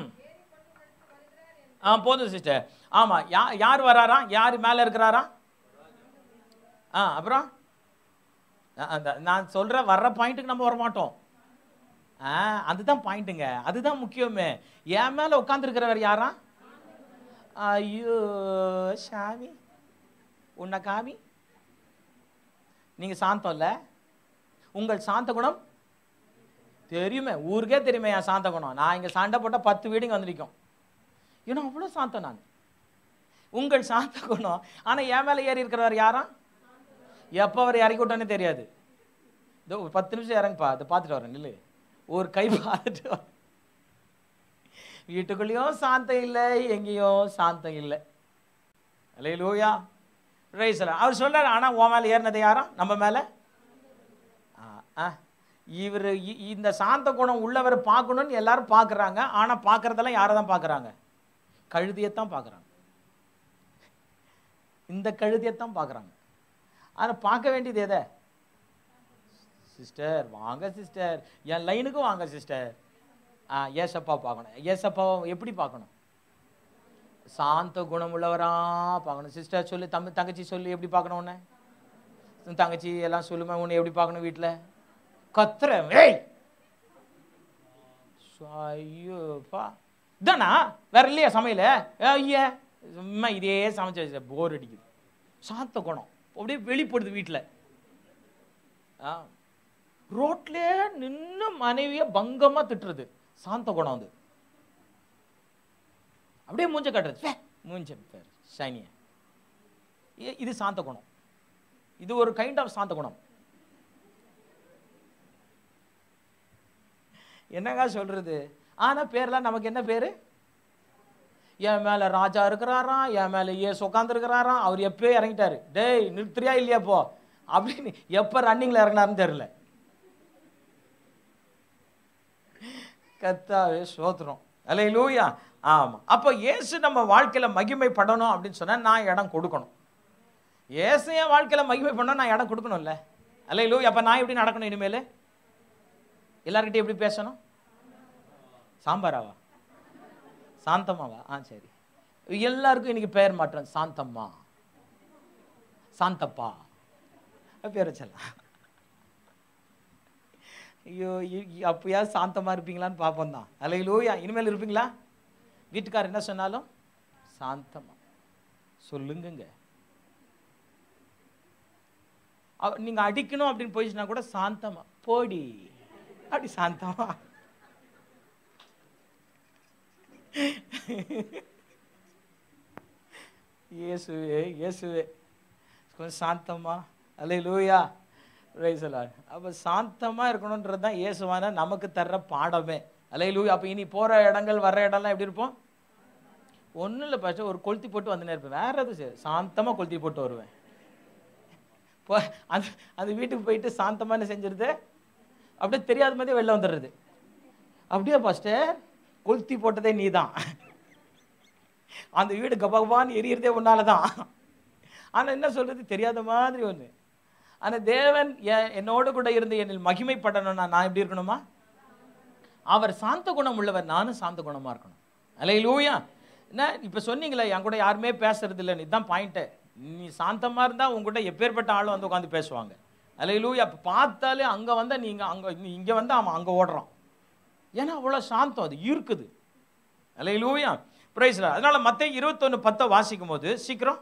ஆ போதும் சிஸ்டர் ஆமா யா யார் வராரா யார் மேலே இருக்கிறாரா ஆ அப்புறம் அ- அந்த நான் சொல்ற வர்ற பாயிண்ட்டுக்கு நம்ம வர மாட்டோம் ஆ அதுதான் பாயிண்ட்டுங்க அதுதான் முக்கியமே என் மேல உட்காந்துருக்கிறவர் யாரா ஐயோ சாமி உன்னை காமி நீங்க சாந்தம் இல்ல உங்கள் சாந்த குணம் தெரியுமே ஊருக்கே தெரியுமே என் சாந்த குணம் நான் இங்க சண்டை போட்டா பத்து வீடுங்க வந்து நிற்கும் ஏன்னா அவ்வளோ சாந்தம் நான் உங்கள் சாந்த குணம் ஆனா என் மேல ஏறி இருக்கிறவர் யாரா எப்போ அவர் இறக்கி விட்டோன்னே தெரியாது இதோ ஒரு பத்து நிமிஷம் இறங்குப்பா அதை பார்த்துட்டு வரேன் நில்லு ஒரு கை பார்த்துட்டு வரேன் வீட்டுக்குள்ளேயும் சாந்தம் இல்லை எங்கேயும் சாந்தம் இல்லை அல்லையிலூயா ரைஸ் அவர் சொல்றாரு ஆனா உன் மேல ஏறினது யாரா நம்ம மேல ஆ, ஆ இவர் இந்த சாந்த குணம் உள்ளவரை பார்க்கணும்னு எல்லாரும் பார்க்குறாங்க ஆனால் பார்க்குறதெல்லாம் யாரை தான் பார்க்குறாங்க கழுதியைத்தான் பார்க்குறாங்க இந்த கழுதியைத்தான் பார்க்குறாங்க ஆனால் பார்க்க வேண்டியது எதை சிஸ்டர் வாங்க சிஸ்டர் என் லைனுக்கும் வாங்க சிஸ்டர் ஆ ஏசப்பா பார்க்கணும் ஏசப்பாவை எப்படி பார்க்கணும் சாந்த குணமுள்ளவரா பார்க்கணும் சிஸ்டர் சொல்லு தம்பி தங்கச்சி சொல்லு எப்படி பார்க்கணும் உன்னை உன் தங்கச்சி எல்லாம் சொல்லுமா உன்னை எப்படி பார்க்கணும் வீட்டில் கத்துறேன் ஏய் சு- ஐயோப்பா இதானா வேற இல்லையா சமையல ஐயா சும்மா இதே சமைச்சு வச்ச போர் அடிக்குது சாந்த குணம் அப்படியே வெளிப்படுது வீட்டில் ஆ ரோட்லயே நின்று மனைவியை பங்கமா திட்டுறது சாந்த குணம் அது அப்படியே மூஞ்ச காட்டுறது ச்சே, மூஞ்ச பேர் சனிய இது சாந்த குணம் இது ஒரு கைண்ட் ஆஃப் சாந்த குணம் என்னங்க சொல்றது ஆனா பேர்லாம் நமக்கு என்ன பேரு என் மேல ராஜா இருக்கிறாராம் என் மேல ஏசு உட்காந்துருக்கிறாராம் அவர் எப்பயோ இறங்கிட்டாரு டேய் நிறுத்துறியா இல்லையா போ அப்படின்னு எப்ப ரன்னிங்ல இறங்கினாருன்னு தெரியல கத்தாவே சோத்திரம் அல்ல லூயா ஆமா அப்போ இயேசு நம்ம வாழ்க்கையில மகிமைப்படணும் அப்படின்னு சொன்னா நான் இடம் கொடுக்கணும் இயேசு என் வாழ்க்கையில மகிமை பண்ணணும் நான் இடம் கொடுக்கணும்ல அல்ல லூயா அப்ப நான் எப்படி நடக்கணும் இனிமேல் எல்லார்கிட்டயும் எப்படி பேசணும் சாம்பாராவா சாந்தம்மாவா ஆ சரி எல்லாருக்கும் இன்னைக்கு பெயர் மாற்றம் சாந்தம்மா சாந்தப்பா அப்படி பேர் வச்சிடலாம் ஐயோ இ- இ- அப்பயாவது சாந்தமா இருப்பீங்களான்னு பார்ப்போம் தான் அலையிலோயா இனிமேல் இருப்பீங்களா வீட்டுக்காரர் என்ன சொன்னாலும் சாந்தமா சொல்லுங்கங்க அவ- நீங்க அடிக்கணும் அப்படின்னு போயிடுச்சுன்னா கூட சாந்தமா போடி அப்படி சாந்தமா இயேசுவே இயேசுவே கொஞ்சம் சாந்தமா அல்ல லூயா ரைசலார் அப்போ சாந்தமாக இருக்கணுன்றது தான் இயேசுவான நமக்கு தர்ற பாடமே அல்ல லூயா அப்போ இனி போகிற இடங்கள் வர்ற இடம்லாம் எப்படி இருப்போம் ஒன்றும் இல்லை பாஸ்டர் ஒரு கொளுத்தி போட்டு வந்துனே இருப்பேன் வேற எதுவும் சரி சாந்தமாக கொளுத்தி போட்டு வருவேன் போ அந்த அந்த வீட்டுக்கு போயிட்டு சாந்தமாக என்ன செஞ்சிருது அப்படியே தெரியாத மாதிரியே வெளில வந்துடுறது அப்படியே பாஸ்டர் கொளுத்தி போட்டதே நீ தான் அந்த வீடு கபகபான்னு எரியறதே உன்னால தான் ஆனால் என்ன சொல்றது தெரியாத மாதிரி ஒன்று ஆனால் தேவன் எ- என்னோடு கூட இருந்து என்னில் மகிமைப்படணும்னா நான் எப்படி இருக்கணுமா அவர் சாந்த குணம் உள்ளவர் நானும் சாந்த குணமா இருக்கணும் அல்ல லூயா என்ன இப்போ சொன்னீங்களே என் கூட யாருமே பேசுறது இல்லைன்னு இதுதான் பாயிண்ட்டு நீ சாந்தமா இருந்தா உங்ககிட்ட எப்பேற்பட்ட ஆளும் வந்து உட்காந்து பேசுவாங்க அல்ல லூயா அப்போ பார்த்தாலே அங்க வந்தா நீங்க அங்க நீ இங்க வந்து அவன் அங்க ஓடுறான் ஏன்னா அவ்வளோ சாந்தம் அது ஈர்க்குது அல்ல லூயா பிரைஸ்ல அதனால மத்த இருபத்தொன்னு பத்தை வாசிக்கும் போது சீக்கிரம்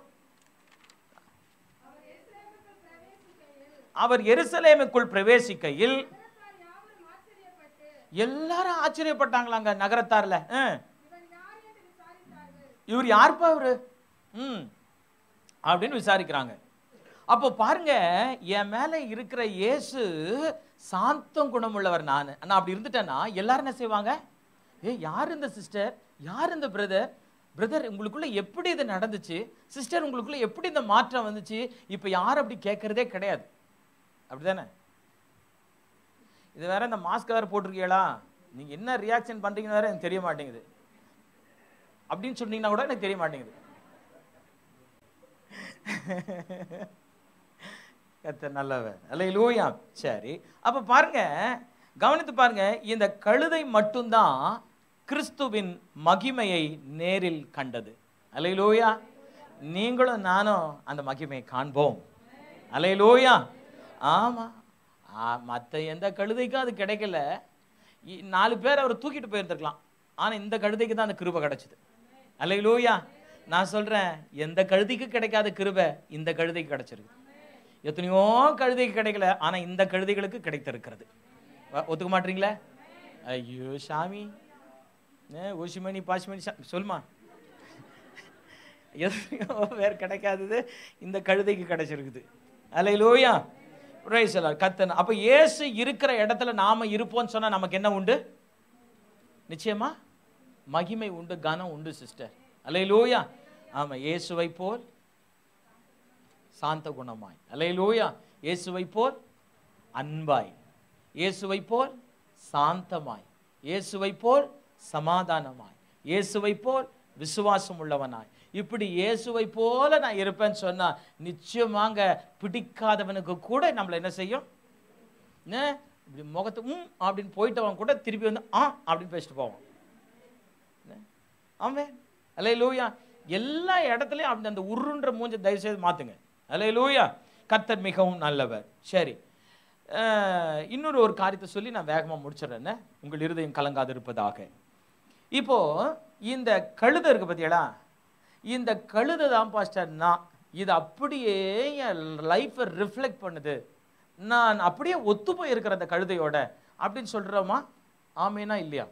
அவர் எருசலேமுக்குள் பிரவேசிக்கையில் நகரத்தார் யாவரும் ஆச்சரியப்பட்டு எல்லாரும் ஆச்சரியப்பட்டாங்களாங்க நகரத்தார்ல ஆ. இவன் யார் என்று விசாரித்தார்கள் இவர் யாருப்பா இவரு ம் அப்படின்னு விசாரிக்கிறாங்க அப்போ பாருங்க என் மேல இருக்கிற இயேசு சாந்தம் குணமுள்ளவர் நான் நான் அப்படி இருந்துட்டேன்னா எல்லாரும் என்ன செய்வாங்க ஏ யார் இந்த சிஸ்டர் யார் இந்த பிரதர் பிரதர் உங்களுக்குள்ள எப்படி இது நடந்துச்சு சிஸ்டர் உங்களுக்குள்ள எப்படி இந்த மாற்றம் வந்துச்சு இப்போ யாரும் அப்படி கேட்கறதே கிடையாது அப்படிதானே இது வேற இந்த மாஸ்க் வேற போட்டிருக்கீங்களா நீங்க என்ன ரியாக்ஷன் பண்றீங்கன்னு வேற எனக்கு தெரிய மாட்டேங்குது அப்படின்னு சொன்னீங்கன்னா கூட எனக்கு தெரிய மாட்டேங்குது கத்த நல்லவன் அல்ல லூயா சரி அப்ப பாருங்க கவனித்து பாருங்க இந்த கழுதை மட்டும்தான் கிறிஸ்துவின் மகிமையை நேரில் கண்டது அலையிலூயா நீங்களும் நானும் அந்த மகிமையை காண்போம் அலையிலூயா ஆமா ஆ, மத்த எந்த கழுதைக்கும் அது கிடைக்கல இ- நாலு பேர் அவர் தூக்கிட்டு போயிருந்திருக்கலாம் ஆனா இந்த கழுதைக்கு தான் அந்த கிருபை கிடைச்சது அல்லையிலூயா நான் சொல்றேன் எந்த கழுதைக்கு கிடைக்காத கிருபை இந்த கழுதைக்கு கிடைச்சிருக்கு எத்தனையோ கழுதைக்கு கிடைக்கல ஆனா இந்த கழுதைகளுக்கு கிடைத்திருக்கிறது வ- ஒத்துக்க மாட்டீங்களா ஐயோ சாமி ஏ ஊசிமணி பாசிமணி சா சொல்லுமா எத்தனையோ பேர் கிடைக்காதது இந்த கழுதைக்கு கிடைச்சிருக்குது அல்லையிலூயா ரைசலா கத்தன் அப்ப இயேசு இருக்கிற இடத்துல நாம இருப்போம்னு சொன்னா நமக்கு என்ன உண்டு நிச்சயமா மகிமை உண்டு கனம் உண்டு சிஸ்டர் அல்லையிலூயா ஆமா இயேசுவை போல் சாந்த குணமாய் அல்லையிலூயா இயேசுவை போல் அன்பாய் இயேசுவை போல் சாந்தமாய் இயேசுவை போல் சமாதானமாய் இயேசுவை போல் விசுவாசம் உள்ளவனாய் இப்படி இயேசுவை போல நான் இருப்பேன்னு சொன்னா நிச்சயமாங்க பிடிக்காதவனுக்கு கூட நம்மளை என்ன செய்யும் என்ன இப்படி முகத்தை ம் அப்படின்னு போயிட்டவன் கூட திருப்பி வந்து ஆ அப்படின்னு பேசிட்டு போவான் ஆமே அலே லூயா எல்லா இடத்துலையும் அப்படி அந்த உருன்ற மூஞ்ச தயவு செய்து மாத்துங்க அலே லூயா கர்த்தர் மிகவும் நல்லவர் சரி அஹ், இன்னொரு ஒரு காரியத்தை சொல்லி நான் வேகமாக முடிச்சிடுறேன்னு உங்கள் இருதயம் கலங்காது இருப்பதாக இப்போ இந்த கழுதை இருக்கு பார்த்தீங்களா இந்த கழுதை தான் பாஸ்டர் நான் இது அப்படியே என் லைஃப்பை ரிஃப்ளெக்ட் பண்ணுது நான் அப்படியே ஒத்து போய் இருக்கிற அந்த கழுதையோட அப்படின்னு சொல்றோமா ஆமேனா இல்லையா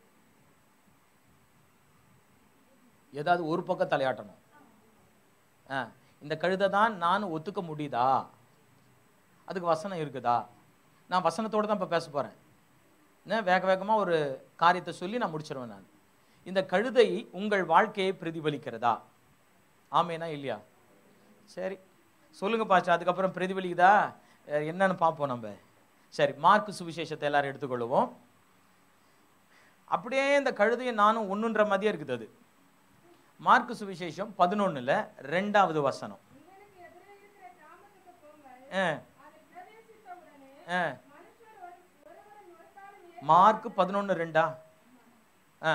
ஏதாவது ஒரு பக்கம் தலையாட்டணும் ஆ இந்த கழுதை தான் நான் ஒத்துக்க முடியுதா அதுக்கு வசனம் இருக்குதா நான் வசனத்தோடு தான் இப்போ பேச போகிறேன் என்ன வேக வேகமாக ஒரு காரியத்தை சொல்லி நான் முடிச்சிருவேன் நான் இந்த கழுதை உங்கள் வாழ்க்கையை பிரதிபலிக்கிறதா ஆமேனா இல்லையா சரி சொல்லுங்க பாச்சா அதுக்கப்புறம் பிரதிபலிக்குதா அஹ் என்னன்னு பார்ப்போம் நம்ம சரி மார்க்கு சுவிசேஷத்தை எல்லாரும் எடுத்துக்கொள்வோம் அப்படியே இந்த கழுதையை நானும் ஒன்றுன்ற மாதிரியே இருக்குது அது மார்க்கு சுவிசேஷம் பதினொன்னுல ரெண்டாவது வசனம் உங்களுக்கு எதிரே இருக்கிற கிராமத்துக்கு போங்கள் ஆ, அதை பிரவேசித்த உடனே ஆ. மனுஷர் ஒரு ஒருவரும் ஒருத்தாலும் ஏறி மார்க்கு பதினொன்று ரெண்டா ஆ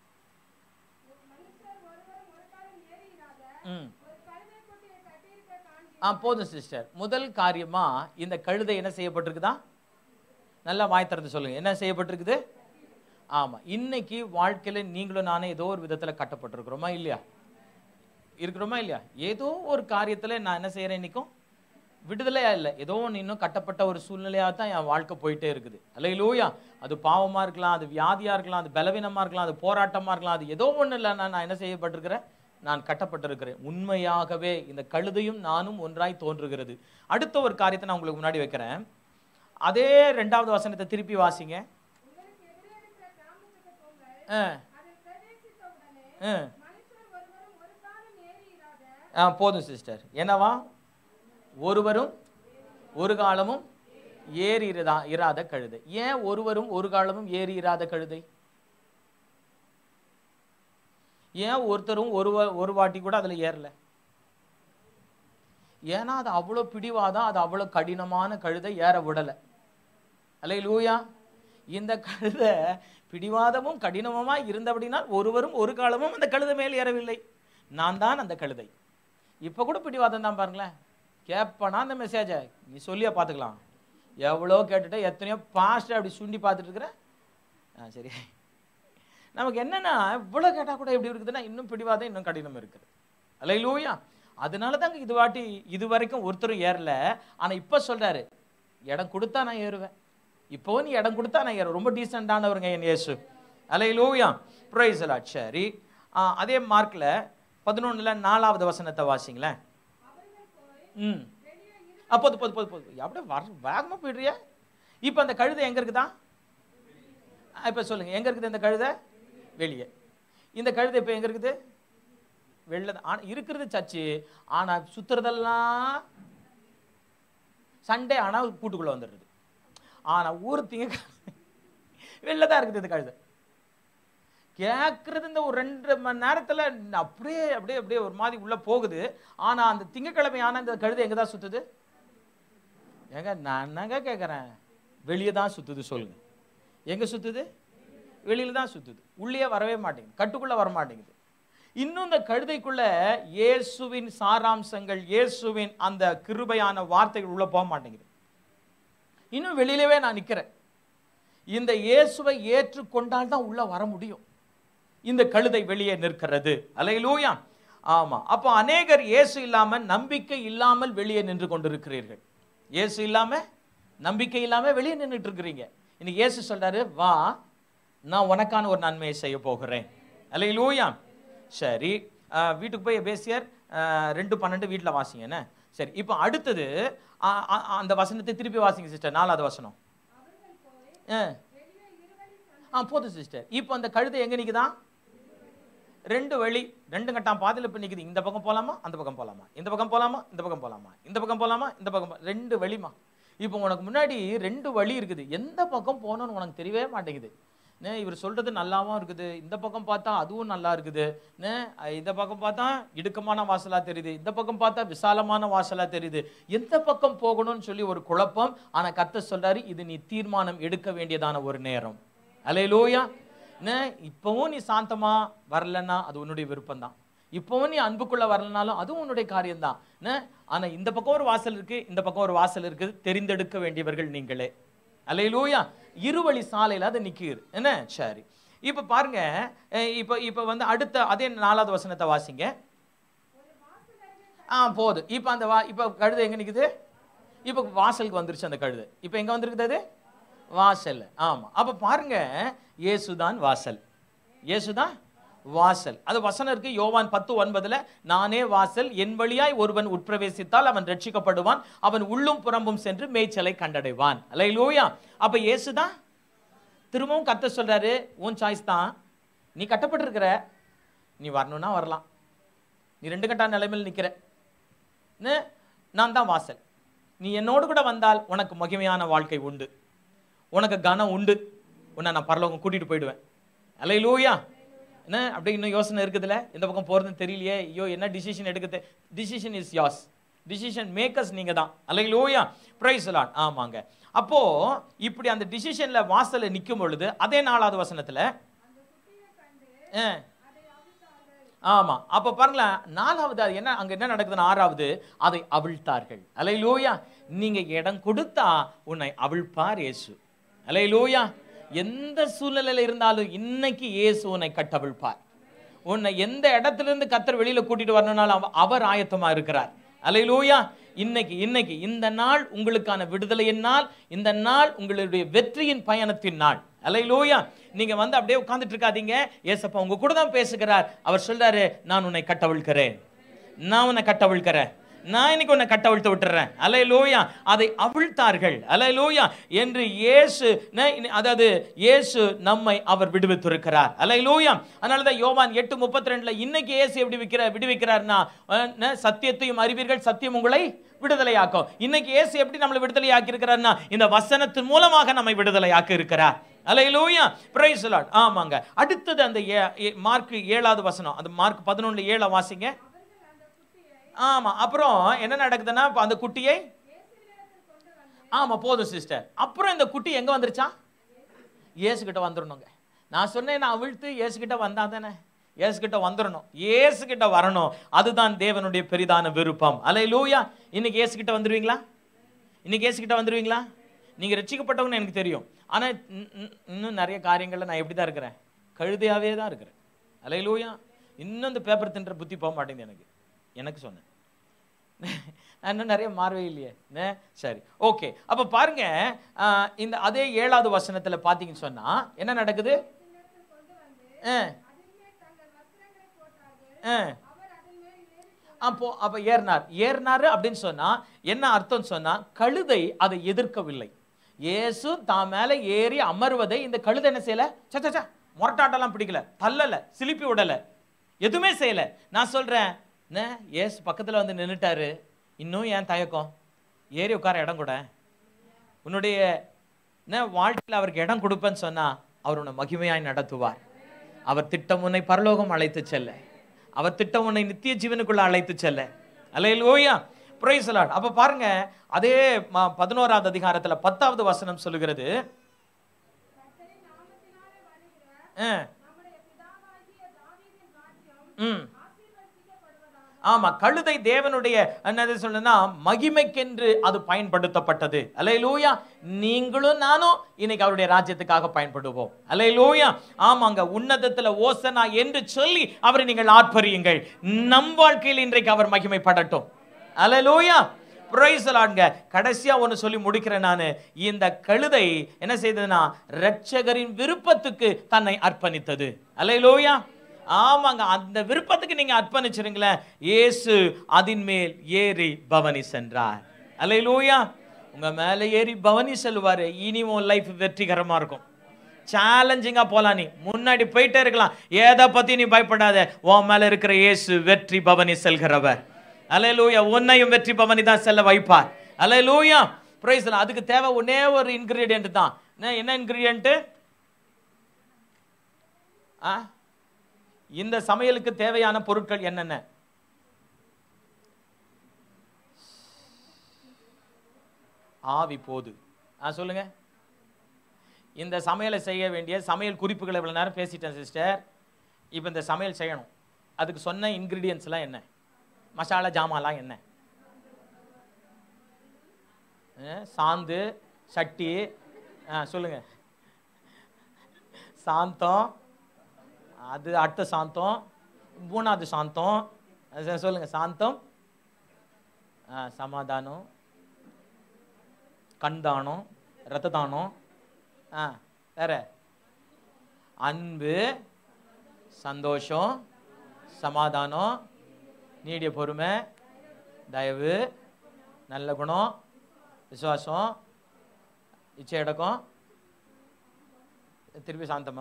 மனுஷர் ஒருவரும் ஒருத்தாலும் ஏறியிராத ம் ஒரு கழுதை குட்டியை கட்டியிருக்க காண்பி ஆ போதும் சிஸ்டர் முதல் காரியமா இந்த கழுதை என்ன செய்யப்பட்டிருக்குதா நல்லா வாய் திறந்து சொல்லுங்க என்ன செய்யப்பட்டிருக்குது ஆமா இன்னைக்கு வாழ்க்கையில நீங்களும் நானே ஏதோ ஒரு விதத்துல கட்டப்பட்டிருக்கிறோமா இல்லையா இருக்கிறோமா இல்லையா ஏதோ ஒரு காரியத்துல நான் என்ன செய்யறேன் இன்னைக்கும் விடுதலையா இல்லை ஏதோ ஒன்று இன்னும் கட்டப்பட்ட ஒரு சூழ்நிலையாக தான் என் வாழ்க்கை போயிட்டே இருக்குது அல்லையிலூயா அது பாவமா இருக்கலாம் அது வியாதியா இருக்கலாம் அது பலவீனமா இருக்கலாம் அது போராட்டமா இருக்கலாம் அது ஏதோ ஒண்ணு இல்லை நான் என்ன செய்யப்பட்டிருக்கிறேன் நான் கட்டப்பட்டிருக்கிறேன் உண்மையாகவே இந்த கழுதையும் நானும் ஒன்றாய் தோன்றுகிறது அடுத்த ஒரு காரியத்தை நான் உங்களுக்கு முன்னாடி வைக்கிறேன் அதே ரெண்டாவது வசனத்தை திருப்பி வாசிங்க உங்களுக்கு எதிரே இருக்கிற கிராமத்துக்கு போங்கள் ஆ, அதை பிரவேசித்த உடனே ஆ. மனுஷர் ஒருவரும் ஒருத்தாலும் ஏறியிராத ஆ போதும் சிஸ்டர் என்னவா ஒருவரும் ஒரு காலமும் ஏறி இராத இராத கழுதை ஏன் ஒருவரும் ஒரு காலமும் ஏறி இராத கழுதை ஏன் ஒருத்தரும் ஒரு வா- ஒரு வாட்டி கூட அதுல ஏறல ஏன்னா அது அவ்வளோ பிடிவாதம் அது அவ்வளோ கடினமான கழுதை ஏற விடலை அல்லை லூயா இந்த கழுதை பிடிவாதமும் கடினமுமா இருந்தபடினால் ஒருவரும் ஒரு காலமும் அந்த கழுதை மேல் ஏறவில்லை நான் தான் அந்த கழுதை இப்போ கூட பிடிவாதம் தான் பாருங்களேன் கேட்பனா அந்த மெசேஜை நீ சொல்லியா பார்த்துக்கலாம் எவ்வளோ கேட்டுட்டு எத்தனையோ பாஸ்ட் அப்படி சுண்டி பார்த்துட்டு இருக்கிறேன் ஆ சரி நமக்கு என்னன்னா இவ்வளோ கேட்டால் கூட எப்படி இருக்குதுன்னா இன்னும் பிடிவாதம் இன்னும் கடினம் இருக்குது அல்ல லூயா அதனால தாங்க இது வாட்டி இது வரைக்கும் ஒருத்தரும் ஏறல ஆனா இப்போ சொல்றாரு இடம் கொடுத்தா நான் ஏறுவேன் இப்போ நீ இடம் கொடுத்தா நான் ஏறுவேன் ரொம்ப டீசெண்டானவருங்க என் இயேசு அல்ல லூயா ப்ரைஸ் சரி ஆ, அதே மார்க்ல பதினொன்றுல நாலாவது வசனத்தை வாசிங்களேன் ம் ஆ போது போது போது போது அப்படியே வர வேகமாக போயிடுறியா இப்போ அந்த கழுதை எங்கே இருக்குதா இப்போ சொல்லுங்க எங்கே இருக்குது இந்த கழுதை வெளியே இந்த கழுதை இப்போ எங்கே இருக்குது வெளில தான் ஆனா இருக்கிறது சர்ச்சு ஆனால் சுத்துறதெல்லாம் சண்டே ஆனால் கூட்டுக்குள்ளே வந்துடுது ஆனால் ஊர் திங்க வெளில தான் இருக்குது இந்த கழுதை கேட்கறது இந்த ஒரு ரெண்டு மணி நேரத்துல அப்படியே அப்படியே அப்படியே ஒரு மாதிரி உள்ள போகுது ஆனா அந்த திங்கக்கிழமை ஆனா இந்த கழுதை எங்க தான் சுத்துது ஏங்க நான் என்னங்க கேட்குறேன் வெளியே தான் சுத்துது சொல்லுங்க எங்க சுத்துது வெளியில தான் சுத்துது உள்ளே வரவே மாட்டேங்குது கட்டுக்குள்ள வர மாட்டேங்குது இன்னும் இந்த கழுதைக்குள்ள இயேசுவின் சாராம்சங்கள் இயேசுவின் அந்த கிருபையான வார்த்தைகள் உள்ள போக மாட்டேங்குது இன்னும் வெளியிலவே நான் நிக்கிறேன் இந்த இயேசுவை ஏற்றுக்கொண்டால் தான் உள்ள வர முடியும் இந்த கழுதை வெளியே நிற்கிறது அலையிலூயா ஆமா அப்போ அநேகர் இயேசு இல்லாம நம்பிக்கை இல்லாமல் வெளியே நின்று கொண்டிருக்கிறீர்கள் இயேசு இல்லாம நம்பிக்கை இல்லாம வெளியே நின்றுட்டு இருக்கிறீங்க இன்னைக்கு இயேசு சொல்றாரு வா நான் உனக்கான ஒரு நன்மையை செய்ய போகிறேன் அலையிலூயா சரி ஆஹ், வீட்டுக்கு போய் பேசியார் ரெண்டு பன்னெண்டு வீட்டில் வாசிங்க என்ன சரி இப்போ அடுத்தது ஆ, ஆ, அந்த வசனத்தை திருப்பி வாசிங்க சிஸ்டர் நாலாவது வசனம் ஆ ஆ போதும் சிஸ்டர் இப்போ அந்த கழுதை எங்க நிக்குதா ரெண்டு வழி ரெண்டு கட்டாம் பாதையில் இப்போ நிக்குது இந்த பக்கம் போலாமா அந்த பக்கம் போலாமா இந்த பக்கம் போலாமா இந்த பக்கம் போலாமா இந்த பக்கம் போலாமா இந்த பக்கம் போ- ரெண்டு வழிமா இப்போ உனக்கு முன்னாடி ரெண்டு வழி இருக்குது எந்த பக்கம் போகணும்னு உனக்கு தெரியவே மாட்டேங்குது நே இவர் சொல்றது நல்லாவும் இருக்குது இந்த பக்கம் பார்த்தா அதுவும் நல்லா இருக்குது நே இந்த பக்கம் பார்த்தா இடுக்கமான வாசலா தெரியுது இந்த பக்கம் பார்த்தா விசாலமான வாசலா தெரியுது எந்த பக்கம் போகணும்னு சொல்லி ஒரு குழப்பம் ஆனா கத்த சொல்றாரு இது நீ தீர்மானம் எடுக்க வேண்டியதான ஒரு நேரம் அலையிலோயா நே இப்பவும் நீ சாந்தமா வரலன்னா அது உன்னுடைய விருப்பம் தான் இப்பவும் நீ அன்புக்குள்ள வரலனாலும் அதுவும் உன்னுடைய காரியம்தான் என்ன? ஆனா இந்த பக்கம் ஒரு வாசல் இருக்கு இந்த பக்கம் ஒரு வாசல் இருக்குது தெரிந்தெடுக்க வேண்டியவர்கள் நீங்களே அலையிலூயா இருவழி சாலையில அது நிக்குது என்ன சரி இப்ப பாருங்க அஹ் இப்ப இப்ப வந்து அடுத்த அதே நாலாவது வசனத்தை வாசிங்க ஆ போதும் இப்ப அந்த வா இப்ப கழுதை எங்க நிக்குது இப்ப வாசலுக்கு வந்துருச்சு அந்த கழுதை இப்ப எங்க வந்திருக்குது அது வாசல் ஆமா அப்ப பாருங்க இயேசுதான் வாசல் இயேசுதான் வாசல் அது வசனம் இருக்கு யோவான் பத்து ஒன்பதுல நானே வாசல் என் வழியாய் ஒருவன் உட்பிரவேசித்தால் அவன் ரட்சிக்கப்படுவான் அவன் உள்ளும் புறம்பும் சென்று மேய்ச்சலை கண்டடைவான் அல்லையிலூயா அப்ப இயேசுதான் திரும்பவும் கத்த சொல்றாரு உன் சாய்ஸ் தான் நீ கட்டப்பட்டிருக்கிற நீ வரணும்னா வரலாம் நீ ரெண்டு கட்டா நிலைமையில் நிக்கிற என்ன? நான் தான் வாசல் நீ என்னோடு கூட வந்தால் உனக்கு மகிமையான வாழ்க்கை உண்டு உனக்கு கனம் உண்டு உன்னை நான் பரலோகம் கூட்டிட்டு போயிடுவேன் அல்லையிலூயா என்ன அப்படி இன்னும் யோசனை இருக்குதுல்ல எந்த பக்கம் போறதுன்னு தெரியலையே ஐயோ என்ன டிசிஷன் எடுக்கிறது decision is yours decision makers நீங்க தான் அல்லையிலூயா பிரைஸ் லாட் ஆமாங்க அப்போ இப்படி அந்த டிசிஷன்ல வாசல்ல நிற்கும் பொழுது அதே நாலாவது வசனத்துல ஆ ஆமா அப்ப பாருங்களேன் நாலாவது அது என்ன அங்க என்ன நடக்குதுன்னு ஆறாவது அதை அவிழ்த்தார்கள் அலையிலூயா நீங்க இடம் கொடுத்தா உன்னை அவிழ்ப்பார் இயேசு அலையிலூயா எந்த சூழ்நிலையில இருந்தாலும் இன்னைக்கு இயேசு உன்னை கட்டவிழ்ப்பார் உன்னை எந்த இடத்துல இருந்து கத்தர் வெளியில கூட்டிட்டு வரணும்னாலும் அவ- அவர் ஆயத்தமா இருக்கிறார் அலையிலூயா இன்னைக்கு இன்னைக்கு இந்த நாள் உங்களுக்கான விடுதலையின் நாள் இந்த நாள் உங்களுடைய வெற்றியின் பயணத்தின் நாள் அலையிலூயா நீங்க வந்து அப்படியே உட்கார்ந்துட்டு இருக்காதீங்க ஏசப்பா உங்க கூட தான் பேசுகிறார் அவர் சொல்றாரு நான் உன்னை கட்டவிழ்க்கிறேன் நான் உன்னை கட்டவிழ்க்கிறேன் நான் இன்னைக்கு உன்னை கட்டவிழ்த்து விட்டுறேன் அலை லோயா அதை அவிழ்த்தார்கள் அலை லோயா என்று இயேசு ந- இனி- அதாவது இயேசு நம்மை அவர் விடுவித்திருக்கிறார் அலை லோயா அதனால தான் யோவான் எட்டு முப்பத்தி ரெண்டுல இன்னைக்கு இயேசு எப்படி விக்கிற விடுவிக்கிறார்னா அஹ், ந- சத்தியத்தையும் அறிவீர்கள் சத்தியம் உங்களை விடுதலையாக்கும் இன்னைக்கு இயேசு எப்படி நம்மளை விடுதலையாக்கி இருக்கிறார்னா இந்த வசனத்தின் மூலமாக நம்மை விடுதலையாக்கி இருக்கிறார் அலையிலூயா பிரைஸ் லார்ட் ஆமாங்க அடுத்தது அந்த ஏ- ஏ- மார்க் ஏழாவது வசனம் அந்த மார்க் பதினொன்றுல ஏழை வாசிங்க ஆமா அப்புறம் என்ன நடக்குதுன்னா இப்ப அந்த குட்டியை ஆமா போதும் சிஸ்டர் அப்புறம் இந்த குட்டி எங்க வந்துருச்சா இயேசு கிட்ட வந்துடணுங்க நான் சொன்னேன் நான் அவிழ்த்து இயேசு கிட்ட வந்தா தானே இயேசு கிட்ட வந்துடணும் இயேசு கிட்ட வரணும் அதுதான் தேவனுடைய பெரிதான விருப்பம் அலை லூயா இன்னைக்கு இயேசு கிட்ட வந்துருவீங்களா இன்னைக்கு இயேசு கிட்ட வந்துருவீங்களா நீங்க ரட்சிக்கப்பட்டவங்கன்னு எனக்கு தெரியும் ஆனா இன்- இன்- இன்னும் நிறைய காரியங்கள்ல நான் எப்படி தான் இருக்கிறேன் கழுதையாவே தான் இருக்கிறேன் அலை லூயா இன்னும் இந்த பேப்பர் தின்ற புத்தி போக மாட்டேங்குது எனக்கு எனக்கு சொன்னேன் நான் இன்னும் நிறைய மாறவே இல்லையே என்ன? சரி ஓகே அப்ப பாருங்க ஆஹ், இந்த அதே ஏழாவது வசனத்துல பாத்தீங்கன்னு சொன்னா என்ன நடக்குது ஆ. ஆ. அப்போ அப்ப ஏறினார் ஏறினாரு அப்படின்னு சொன்னா என்ன அர்த்தம் சொன்னா கழுதை அதை எதிர்க்கவில்லை இயேசு தான் மேல ஏறி அமர்வதை இந்த கழுதை என்ன செய்யல ச ச, ச முரட்டாட்டெல்லாம் பிடிக்கல தள்ளல சிலிப்பி விடல எதுவுமே செய்யல நான் சொல்றேன் என்ன ஏசு பக்கத்துல வந்து நின்னுட்டாரு இன்னும் ஏன் தயக்கம் ஏறி உட்கார இடம் கூட உன்னுடைய என்ன வாழ்க்கையில் அவருக்கு இடம் கொடுப்பேன்னு சொன்னா அவர் உன்னை மகிமையாய் நடத்துவார் அவர் திட்டம் உன்னை பரலோகம் அழைத்து செல்ல அவர் திட்டம் உன்னை நித்திய ஜீவனுக்குள்ள அழைத்து செல்ல அல்லையில் ஓயா பிரைஸ் லார்ட் அப்ப பாருங்க அதே ம- பதினோராவது அதிகாரத்துல பத்தாவது வசனம் சொல்லுகிறது கர்த்தரின் நாமத்தினாலே வருகிற ஆ, நம்முடைய பிதாவாகிய தாவீதின் ராஜ்யம் ம் ஆசீர்வதிக்கப்படுவதாக ஆமா கழுதை தேவனுடைய என்னது சொல்லுன்னா மகிமைக்கென்று அது பயன்படுத்தப்பட்டது அலையிலூயா நீங்களும் நானும் இன்னைக்கு அவருடைய ராஜ்யத்துக்காக பயன்படுவோம் அலையிலூயா ஆமாங்க உன்னதத்துல ஓசனா என்று சொல்லி அவரை நீங்கள் ஆட்பரியுங்கள் நம் வாழ்க்கையில் இன்றைக்கு அவர் மகிமைப்படட்டும் அலையிலூயா பிரைசலாங்க கடைசியா ஒன்னு சொல்லி முடிக்கிறேன் நானு இந்த கழுதை என்ன செய்ததுன்னா ரட்சகரின் விருப்பத்துக்கு தன்னை அர்ப்பணித்தது அலையிலூயா ஆமாங்க அந்த விருப்பத்துக்கு நீங்க அர்ப்பணிச்சிருங்களேன் இயேசு அதின் மேல் ஏறி பவனி சென்றார் அல்லேலூயா உங்க மேல ஏறி பவனி செல்வாரு இனி உன் லைஃப் வெற்றிகரமா இருக்கும் சேலஞ்சிங்கா போலாம் நீ முன்னாடி போயிட்டே இருக்கலாம் எதை பத்தி நீ பயப்படாத உன் மேல இருக்கிற இயேசு வெற்றி பவனி செல்கிறவர் அல்லேலூயா உன்னையும் வெற்றி பவனி தான் செல்ல வைப்பார் அல்லேலூயா பிரைஸ் அதுக்கு தேவை ஒன்னே ஒரு இன்கிரீடியன்ட் தான் என்ன- என்ன இன்கிரீடியன்ட் ஆ இந்த சமையலுக்கு தேவையான பொருட்கள் என்னென்ன ஆவி போது ஆ சொல்லுங்க இந்த சமையலை செய்ய வேண்டிய சமையல் குறிப்புகளை இவ்வளோ நேரம் பேசிட்டேன் சிஸ்டர் இப்போ இந்த சமையல் செய்யணும் அதுக்கு சொன்ன இன்க்ரீடியன்ஸ்லாம் என்ன மசாலா ஜாமான்லாம் என்ன அஹ், சாந்து சட்டி ஆ சொல்லுங்க சாந்தம் அது அடுத்த சாந்தம் மூணாவது சாந்தம் அது சொல்லுங்க சாந்தம் ஆ, சமாதானம் கண்தானம் ரத்த தானம் ஆ வேற அன்பு சந்தோஷம் சமாதானம் நீடிய பொறுமை தயவு நல்ல குணம் விசுவாசம் இச்சை அடக்கம் திருப்பி சாந்தமா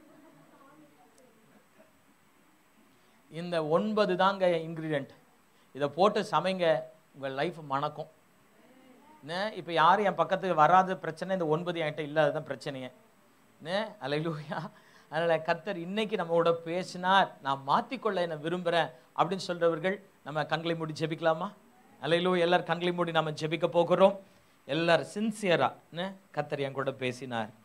இந்த ஒன்பது தாங்க இன்க்ரீடியண்ட் இதை போட்டு சமைங்க உங்கள் லைஃப் மணக்கும் என்ன இப்போ யாரும் என் பக்கத்துக்கு வராத பிரச்சனை இந்த ஒன்பது என்கிட்ட இல்லாததான் பிரச்சனையே என்ன அலையிலூயா அதனால் கர்த்தர் இன்னைக்கு நம்மளோட பேசினார் நான் மாற்றிக்கொள்ள என்ன விரும்புகிறேன் அப்படின்னு சொல்கிறவர்கள் நம்ம கண்களை மூடி ஜெபிக்கலாமா அலையிலூ எல்லாரும் கண்களை மூடி நம்ம ஜெபிக்க போகிறோம் எல்லாரும் சின்சியராக கர்த்தர் என் கூட பேசினார்